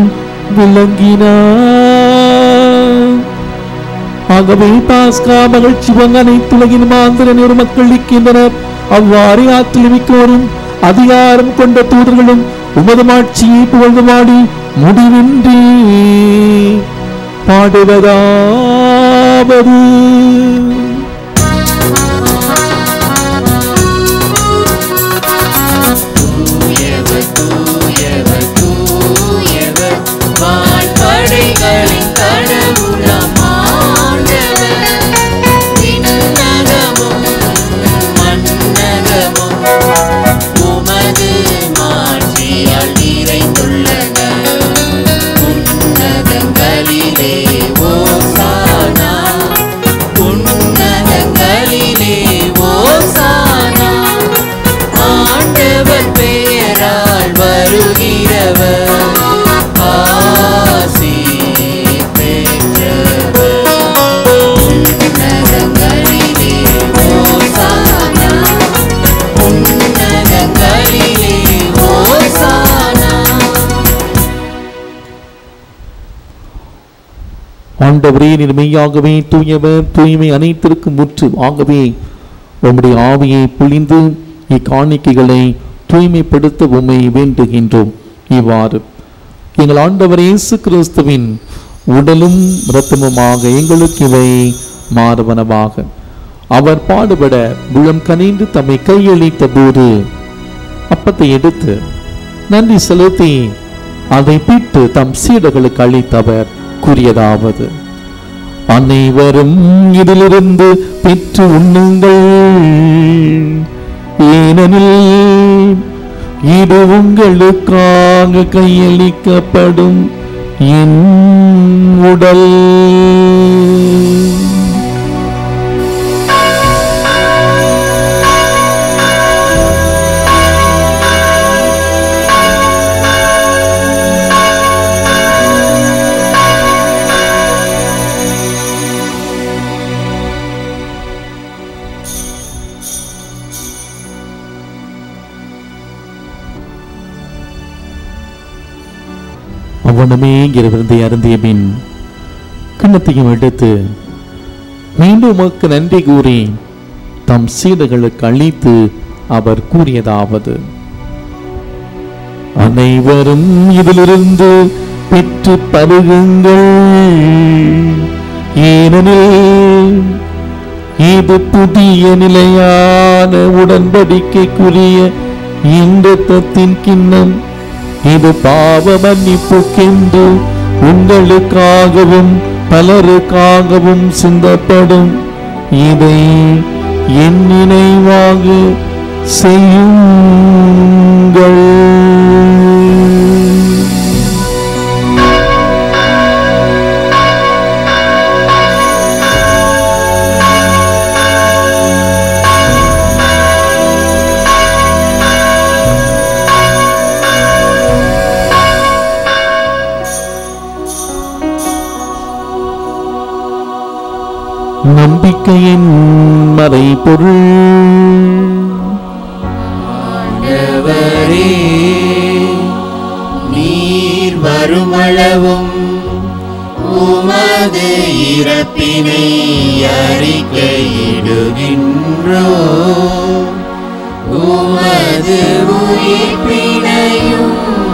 விளங்கினார் ஆகவே பாஸ்கா மகிழ்ச்சி பங்கு அனைத்துலகின் மாந்திர ஒரு மக்கள் நிற்கின்றனர் அவ்வாறே ஆற்றல் மிக்கோரும் அதிகாரம் கொண்ட தூதர்களும் உமது மாட்சியை புகழ்ந்து பாடி முடிவின்றி பாடுவதாவது வான்படைகளின் கடவுளாம் ஆண்டவர். விண்ணகமும் மண்ணகமும் உமது மாட்சியால் நிறைந்துள்ளன. உன்னதங்களிலே ஓசானா உன்னதங்களிலே ஓசானா ஆண்டவர் பெயரால் வருகிறவர் ஆசி பெற்றவர் உன்னதங்களிலே ஓசானா உன்னதங்களிலே ஓசானா ஆண்டவரே நீர் மெய்யாகவே தூயவர் தூய்மை அனைத்திற்கும் முற்று ஆகவே உம்முடைய ஆவியை புளிந்து இக்காணிக்கைகளை தூய்மைப்படுத்த உம்மை வேண்டுகின்றோம் இவ்வாறு எங்கள் ஆண்டவர் இயேசு கிறிஸ்துவின் உடலும் இரத்தமுமாக எங்களுக்கு இவை மாறுவனவாக அவர் பாடுபட முழம் கனிந்து தம்மை கையளித்த போது அப்பத்தை எடுத்து நன்றி செலுத்தி அதை பிட்டு தம் சீடர்களுக்கு அளித்தவர் கூறியதாவது அனைவரும் இதிலிருந்து பெற்று உண்ணுங்கள் ஏனெனில் இது உங்களுக்காக கையளிக்கப்படும் என் உடல் அவனுமே இங்கிருந்தை அருந்திய பின் கிண்ணத்தையும் எடுத்து மீண்டும் உமக்கு நன்றி கூறி தம் சீடர்களுக்கு அளித்து அவர் கூறியதாவது அனைவரும் இதிலிருந்து பெற்று பருகுங்கள் ஏனெனில் இது புதிய நிலையான உடன்படிக்கைக்குரிய இன்பத்தின் கிண்ணம் இது பாவ மன்னிப்புக்கென்று உங்களுக்காகவும் பலருக்காகவும் சிந்தப்படும் இதை என் நினைவாக செய்யுங்கள் நம்பிக்கையின் மறைபொருள் ஆண்டவரே நீர் வருமளவும் உமது இறப்பினை அறிக்கையிடுகின்றோ உமது உயிர்ப்பினையும்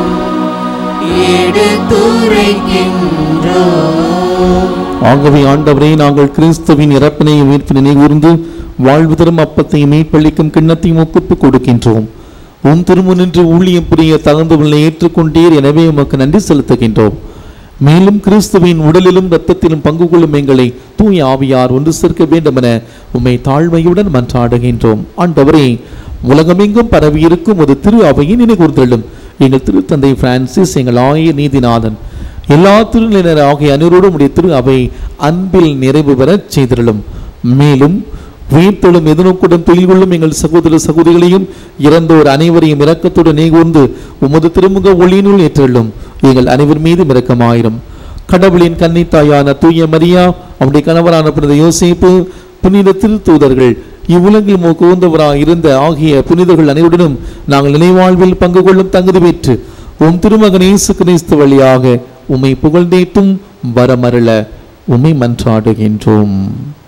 எடுத்துரைக்கின்றோம் ஆகவே ஆண்டவரே நாங்கள் கிறிஸ்துவின் இறப்பினையும் மீட்பினை கூர்ந்து வாழ்வு தரும் அப்பத்தையும் மீட்பளிக்கும் கிண்ணத்தையும் ஒப்புப்பு கொடுக்கின்றோம் உம் திருமுனின்று ஊழியம் புரிய தகுந்தவர்களை ஏற்றுக்கொண்டீர் எனவே உமக்கு நன்றி செலுத்துகின்றோம் மேலும் கிறிஸ்துவின் உடலிலும் இரத்தத்திலும் பங்கு கொள்ளும் எங்களை தூய ஆவியார் ஒன்று சேர்க்க வேண்டுமென உம்மை தாழ்மையுடன் மன்றாடுகின்றோம் ஆண்டவரே உலகமெங்கும் பரவியிருக்கும் ஒரு திரு அவையின் நினைகூர்ந்தெழும் எங்கள் திருத்தந்தை பிரான்சிஸ் எங்கள் ஆய நீதிநாதன் எல்லா திருநிலையினர் ஆகிய அனைவரோடும் உடைய திரு அவை அன்பில் நிறைவு பெறச் செய்திருளும் மேலும் உயிர்த்தெழும் எதிர்நோக்குடன் துயில் கொள்ளும் எங்கள் சகோதர சகோதரிகளையும் இறந்தோர் அனைவரையும் இரக்கத்துடன் நீகூர்ந்து உமது திருமுக ஒளியினுள் ஏற்றெள்ளும் எங்கள் அனைவர் மீதும் இரக்கமாயிரும் கடவுளின் கன்னித்தாயான தூய மரியா அவருடைய கணவரான புனித யோசேப்பு புனித திருத்தூதர்கள் இவ்வுலகில் முகந்தவராய் இருந்த ஆகிய புனிதர்கள் அனைவருடனும் நாங்கள் நினைவாழ்வில் பங்கு கொள்ளும் தகுதி பெற்று உம் திருமகன் இயேசு கிறிஸ்து வழியாக உம்மை புகழ்ந்தேத்தும் வரமருள உம்மை மன்றாடுகின்றோம்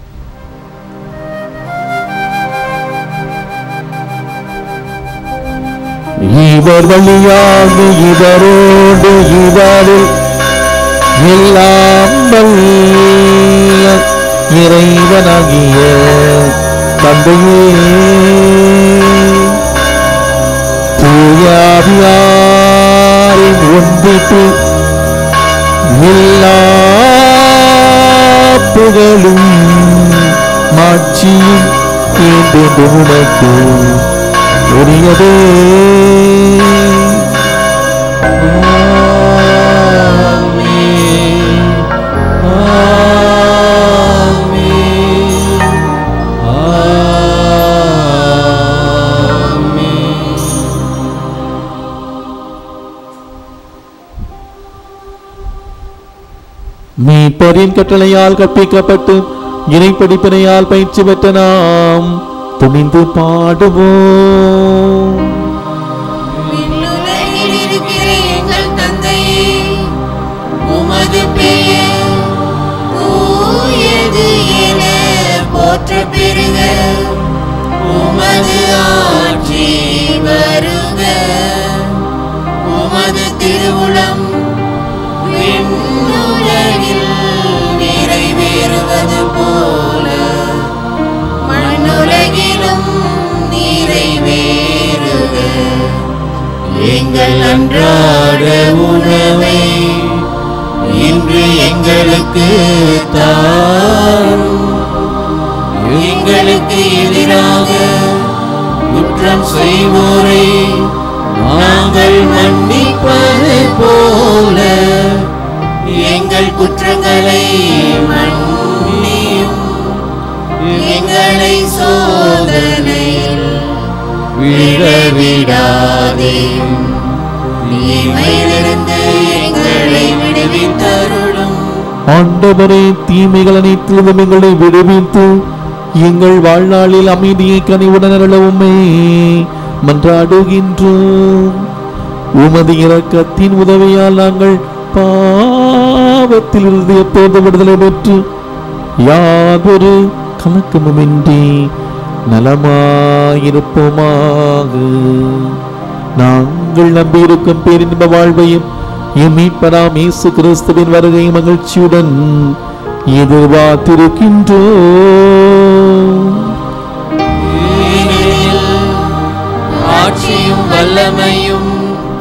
இவர் வழியாக இவரோடு இவரில் எல்லாம் வல்ல இறைவனாகிய தந்தையே தூயாவியாரின் ஒன்றிப்பு எல்லா புகழும் மாட்சியும் என்றென்றும் உனக்கு உரியதே மீட்பரின் கட்டளையால் கற்பிக்கப்பட்டு இறை படிப்பினையால் பயிற்சி பெற்ற நாம் துணிந்து பாடுவோம் விண்ணுலகில் இருக்கிற எங்கள் தந்தையே உமது பெயர் தூயது என போற்ற பெறுக உமது ஆட்சி வருக உமது திருவுளம் விண்ணுலகில் நிறைவேறுவது போல மண்ணுலகிலும் நிறைவேறுக எங்கள் அன்றாட உணவை இன்று எங்களுக்கு தாரும் எங்களுக்கு எதிராக குற்றம் செய்வோரை நாங்கள் மன்னிப்பது போல எங்கள் குற்றங்களை மன்னியும் எங்களை சோதனையில் விழவிடாதேயும் தீமையிலிருந்து எங்களை விடுவித்தருளும் ஆண்டவரே தீமைகள் அனைத்திலும் எங்களை விடுவித்து எங்கள் வாழ்நாளில் அமைதியை கனிவுடன் அருள உம்மை மன்றாடுகின்றோம் உமது இரக்கத்தின் உதவியால் நாங்கள் பாவத்தில் இருந்து எப்போது விடுதலை பெற்று யாதொரு கலக்கமுமின்றி நலமாயிருப்போமாக நாங்கள் நம்பியிருக்கும் பேரின்ப வாழ்வையும் எம் மீட்பராம் இயேசு கிறிஸ்துவின் வருகை மகிழ்ச்சியுடன் எதிர்பார்த்திருக்கின்றோம் ஏனெனில் ஆட்சியும் வல்லமையும்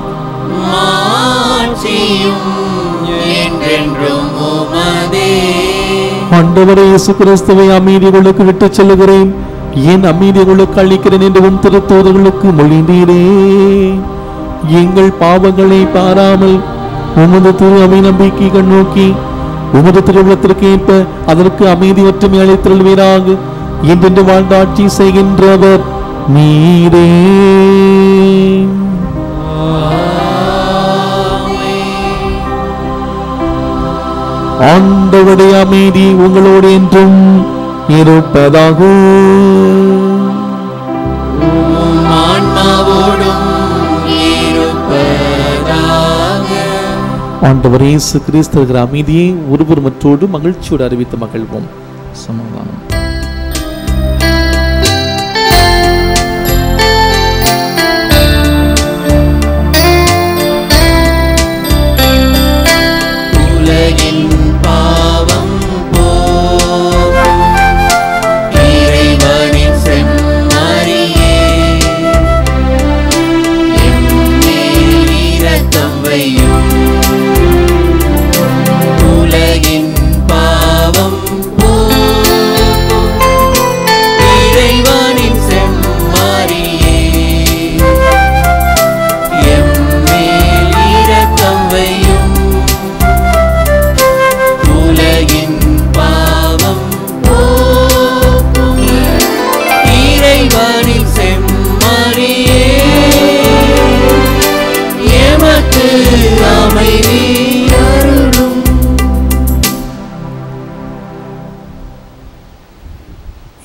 மாட்சியும் என்றென்றும் உமதே ஆண்டவரே இயேசு கிறிஸ்துவை அமைதி உங்களுக்கு விட்டுச் செல்லுகிறேன் என் அமைதி உங்களுக்கு அளிக்கிறேன் என்று உன் திருத்தோதர்களுக்கு மொழிந்தீரே எங்கள் பாவங்களை பாராமல் உமது திரு அமை நம்பிக்கை கண்ணோக்கி உமது திருவிழத்திற்கு ஏற்ப அதற்கு அமைதி ஒற்றுமை அளித்தருள்வீராக என்றென்று வாழ்ந்தாட்சி செய்கின்றவர் நீரே ஆண்டவருடைய அமைதி உங்களோடு என்றும் இருப்பதாக உம் ஆன்மாவோடும் இருப்பதாக ஆண்டவர் இயேசு கிறிஸ்து இருக்கிற அமைதியை ஒருவர் மற்றோடு மகிழ்ச்சியோடு அறிவித்து மகிழ்வோம் சமாதானம்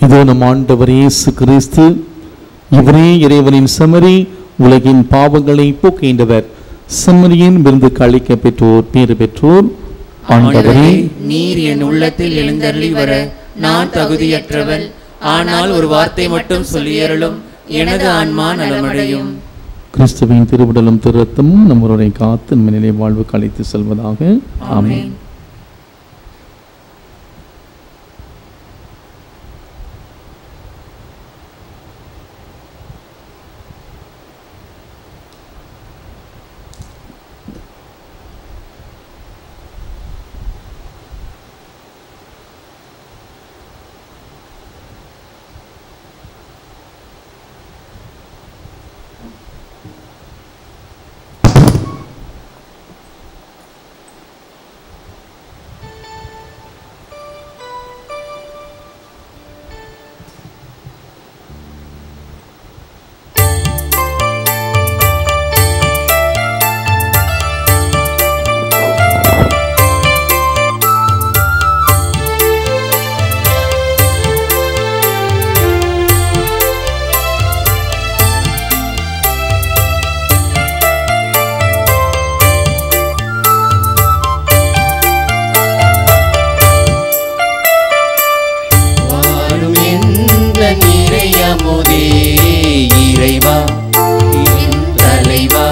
இதோ நம் ஆண்டவர் இயேசு கிறிஸ்து இவரே இறைவனின் செமரி உலகின் பாவங்களை போக்குகின்றவர் செம்மறியின் விருந்துக்கு அளிக்க பெற்றோர் பேறு பெற்றோர் ஆண்டவரே நீர் என் உள்ளத்தில் எழுந்தருளி வர நான் தகுதியற்றவள் ஆனால் ஒரு வார்த்தை மட்டும் சொல்லியருளும் எனது ஆன்மா நலமடையும் கிறிஸ்துவின் திருவிடலும் திருத்தமும் நம்மளுடைய காத்து நம்ம நிலை வாழ்வுக்கு அழைத்து செல்வதாக ஆமென் வாழும் எந்த நிறையமுதே இறைவா என் தலைவா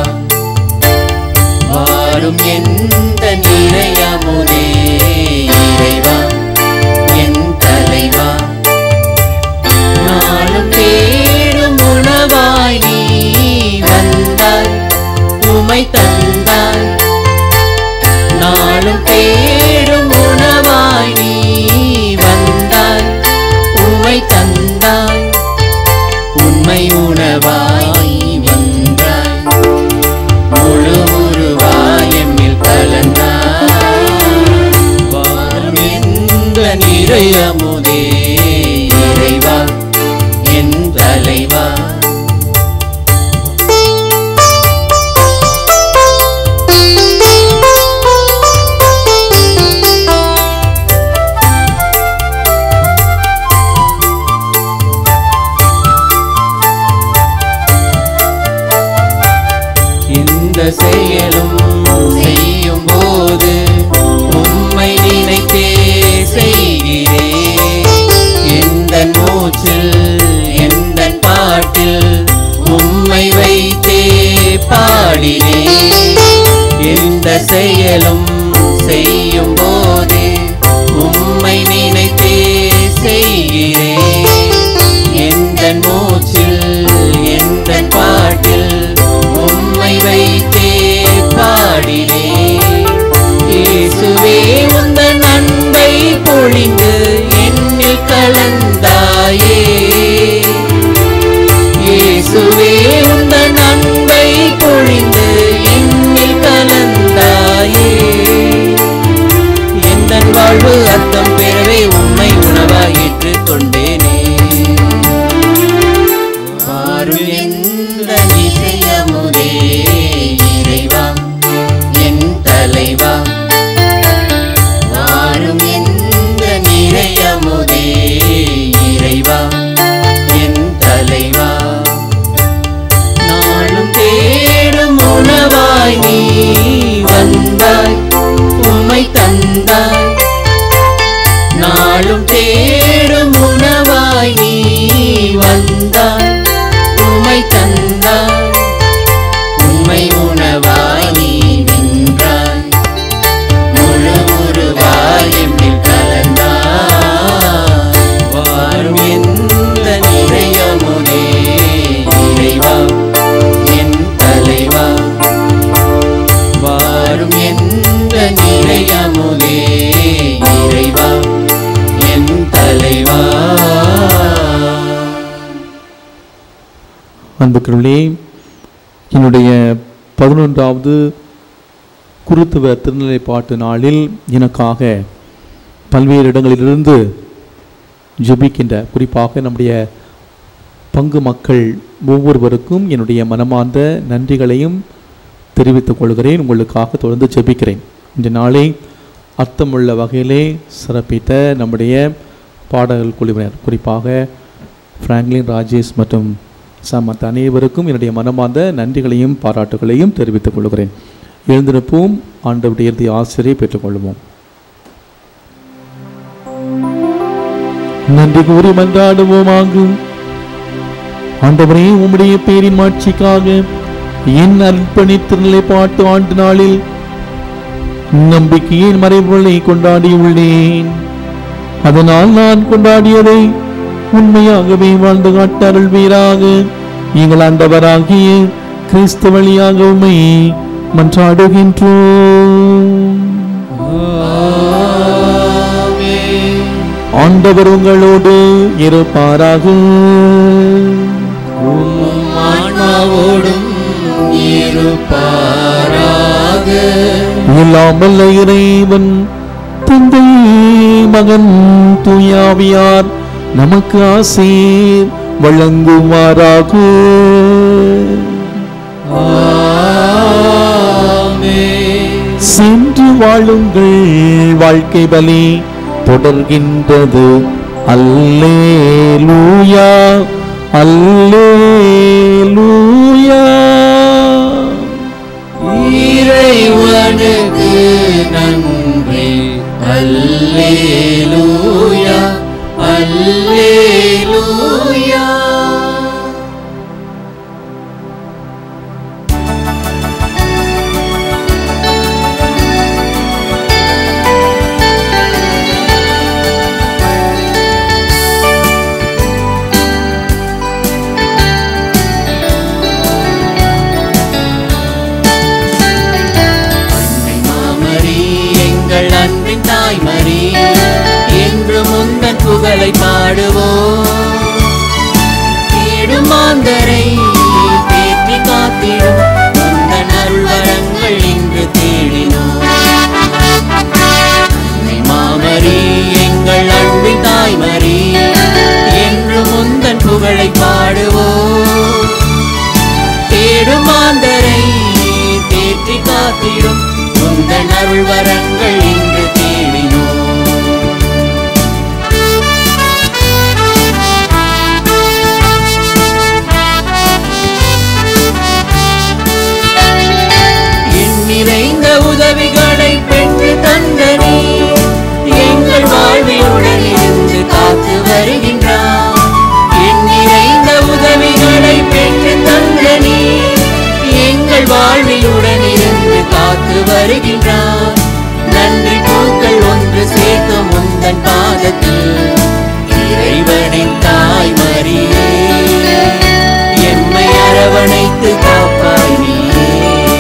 வாழும் எந்த நிறையமுதே இறைவா என் தலைவா நாளும் தேடும் உணவாய் நீ வந்தாய் உமை தந்தாய் நாளும் தேடும் உணவாய் நீ வந்தாய் உமை தந்தாய் உண்மை உணவாய் வந்தாய் முழு உருவாய் எம்மில் கலந்தாய் வாழும் எந்த நிறையமுதே இறைவா என் தலைவா இந்த செயலும் செய்யும் போது உம்மை நினைத்தே செய்கிறேன் எந்த மூச்சில் எந்த பாட்டில் உம்மை வைத்தே பாடினேன் எந்த செயலும் செய்யும் போது உம்மை நினைத்தே செய்கிறேன் எந்த மூச்சில் எந்த பாட்டில் உம்மை வைத்தே பாடினேன் இயேசுவே உந்தன் அன்பை பொழிந்து என்னில் கலந்தாயே இயேசுவே உந்தன் அன்பை பொழிந்து என்னில் கலந்தாயே எந்தன் வாழ்வு அர்த்தம் பெறவே உண்மை உணவாய் ஏற்றுக் கொண்டேனே வாரும் எந்த நிசையமுதே இறைவா என் தலைவா வாரும் எந்த நிறையமுதே இறைவா என் தலைவா நாளும் தேடும் உணவாய் நீ வந்தாய் உமை தந்தாய் நாளும் தேடும் உணவாய் நீ வந்தாய் உமை தந்தாய் உண்மை உணவாய் நீ நின்றாய் முழு உருவாய் எம்மில் கலந்தாய் வாரும் எந்த நிறையமுதே இறைவா என் தலைவா வாரும் எந்த நிறையமுதே இறைவா என் தலைவா அன்புக்குள்ளே என்னுடைய பதினொன்றாவது குருத்துவ திருநிலை பாட்டு நாளில் எனக்காக பல்வேறு இடங்களிலிருந்து ஜெபிக்கின்ற குறிப்பாக நம்முடைய பங்கு மக்கள் ஒவ்வொருவருக்கும் என்னுடைய மனமார்ந்த நன்றிகளையும் தெரிவித்துக் கொள்கிறேன் உங்களுக்காக தொடர்ந்து ஜெபிக்கிறேன் இந்த நாளை அர்த்தமுள்ள வகையிலே சிறப்பித்த நம்முடைய பாடகர் குழுவினர் குறிப்பாக பிராங்க்லின் ராஜேஷ் மற்றும் சமத் அனைவருக்கும் என்னுடைய மனமார்ந்த நன்றிகளையும் பாராட்டுகளையும் தெரிவித்துக் கொள்கிறேன் எழுந்திருப்போம் ஆண்டவருடைய இறுதி ஆசிரியை பெற்றுக்கொள்வோம் நன்றி கூறி மன்றாடுவோமாக ஆண்டவரே உம்முடைய பேரின் மாட்சிக்காக என் அர்ப்பணித்த நிலைப்பாட்டு ஆண்டு நாளில் நம்பிக்கையின் மறைபொருளை கொண்டாடியுள்ளேன் அதனால் நான் கொண்டாடியதை உண்மையாகவே வாழ்ந்து காட்ட அருள்வீராக எங்கள் ஆண்டவராகிய கிறிஸ்து வழியாக உம்மை மன்றாடுகின்றோம் ஆண்டவர் உங்களோடு இருப்பாராக ஆன்மாவோடும் இருப்பாராக இல்லாமல் இறைவன் தந்தை மகன் தூயாவியார் நமக்கு ஆசீர் வழங்குவாராக சென்று வாழுங்கள் வாழ்க்கை பலி தொடர்கின்றது அல்லேலூயா அல்லேலூயா இறைவனுக்கு நன்றி அல்லேலூயா அல்லேலூயா அன்னை மாமரி எங்கள் அன்பின் தாய்மரி என்று முந்தன் புகழை பாடுவோம் தேடும் மாந்தரை தேற்றி காத்திடும் முந்தன் அருள்வரங்கள் இன்று தேடினோம் அன்னை மாமரி எங்கள் அன்பின் தாய்மரி என்று முந்தன் புகழை பாடுவோம் தேடும் மாந்தரை தேற்றி காத்திடும் உந்தன் அருள் வரங்கள் இன்று தேடினோம் என் நிறைந்த உதவிகளை பெற்று தந்த நீ எங்கள் வாழ்வில் உடனிருந்து காத்து வருகின்றார் என் நிறைந்த உதவிகளை பெற்று தந்த நீ எங்கள் வாழ்வில் உடனிருந்து காத்து வருகின்றார் நன்றி பூக்கள் ஒன்று சேர்த்து முந்தன் பாதத்தில் இறைவனின் தாய் மரியே எம்மை அரவணைத்து காப்பாய் நீயே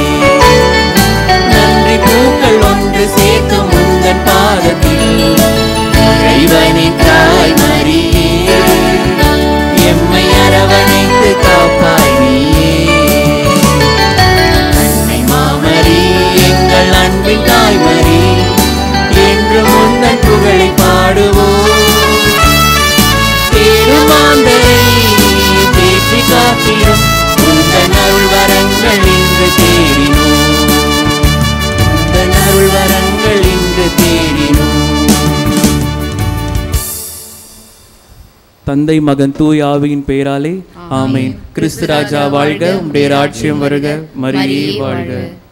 நன்றி பூக்கள் ஒன்று சேர்த்து முந்தன் பாதத்தில் இறைவனின் தாய் மரியே எம்மை அரவணைத்து காப்பாய் நீயே அன்னை மாமரி எங்கள் அன்பின் தாய்மரி என்று முந்தன் புகழை பாடுவோம் தேடுமாந்தரை தேற்றி காத்திடும் உந்தன் அருள் வரங்கள் இன்று தேடினோம் உந்தன் அருள் வரங்கள் இன்று தேடினோம் தந்தை மகன் தூய் ஆவியின் பெயராலே ஆமென் கிறிஸ்து ராஜா வாழ்க உம்முடைய ராஜ்யம் வருக மரியே வாழ்க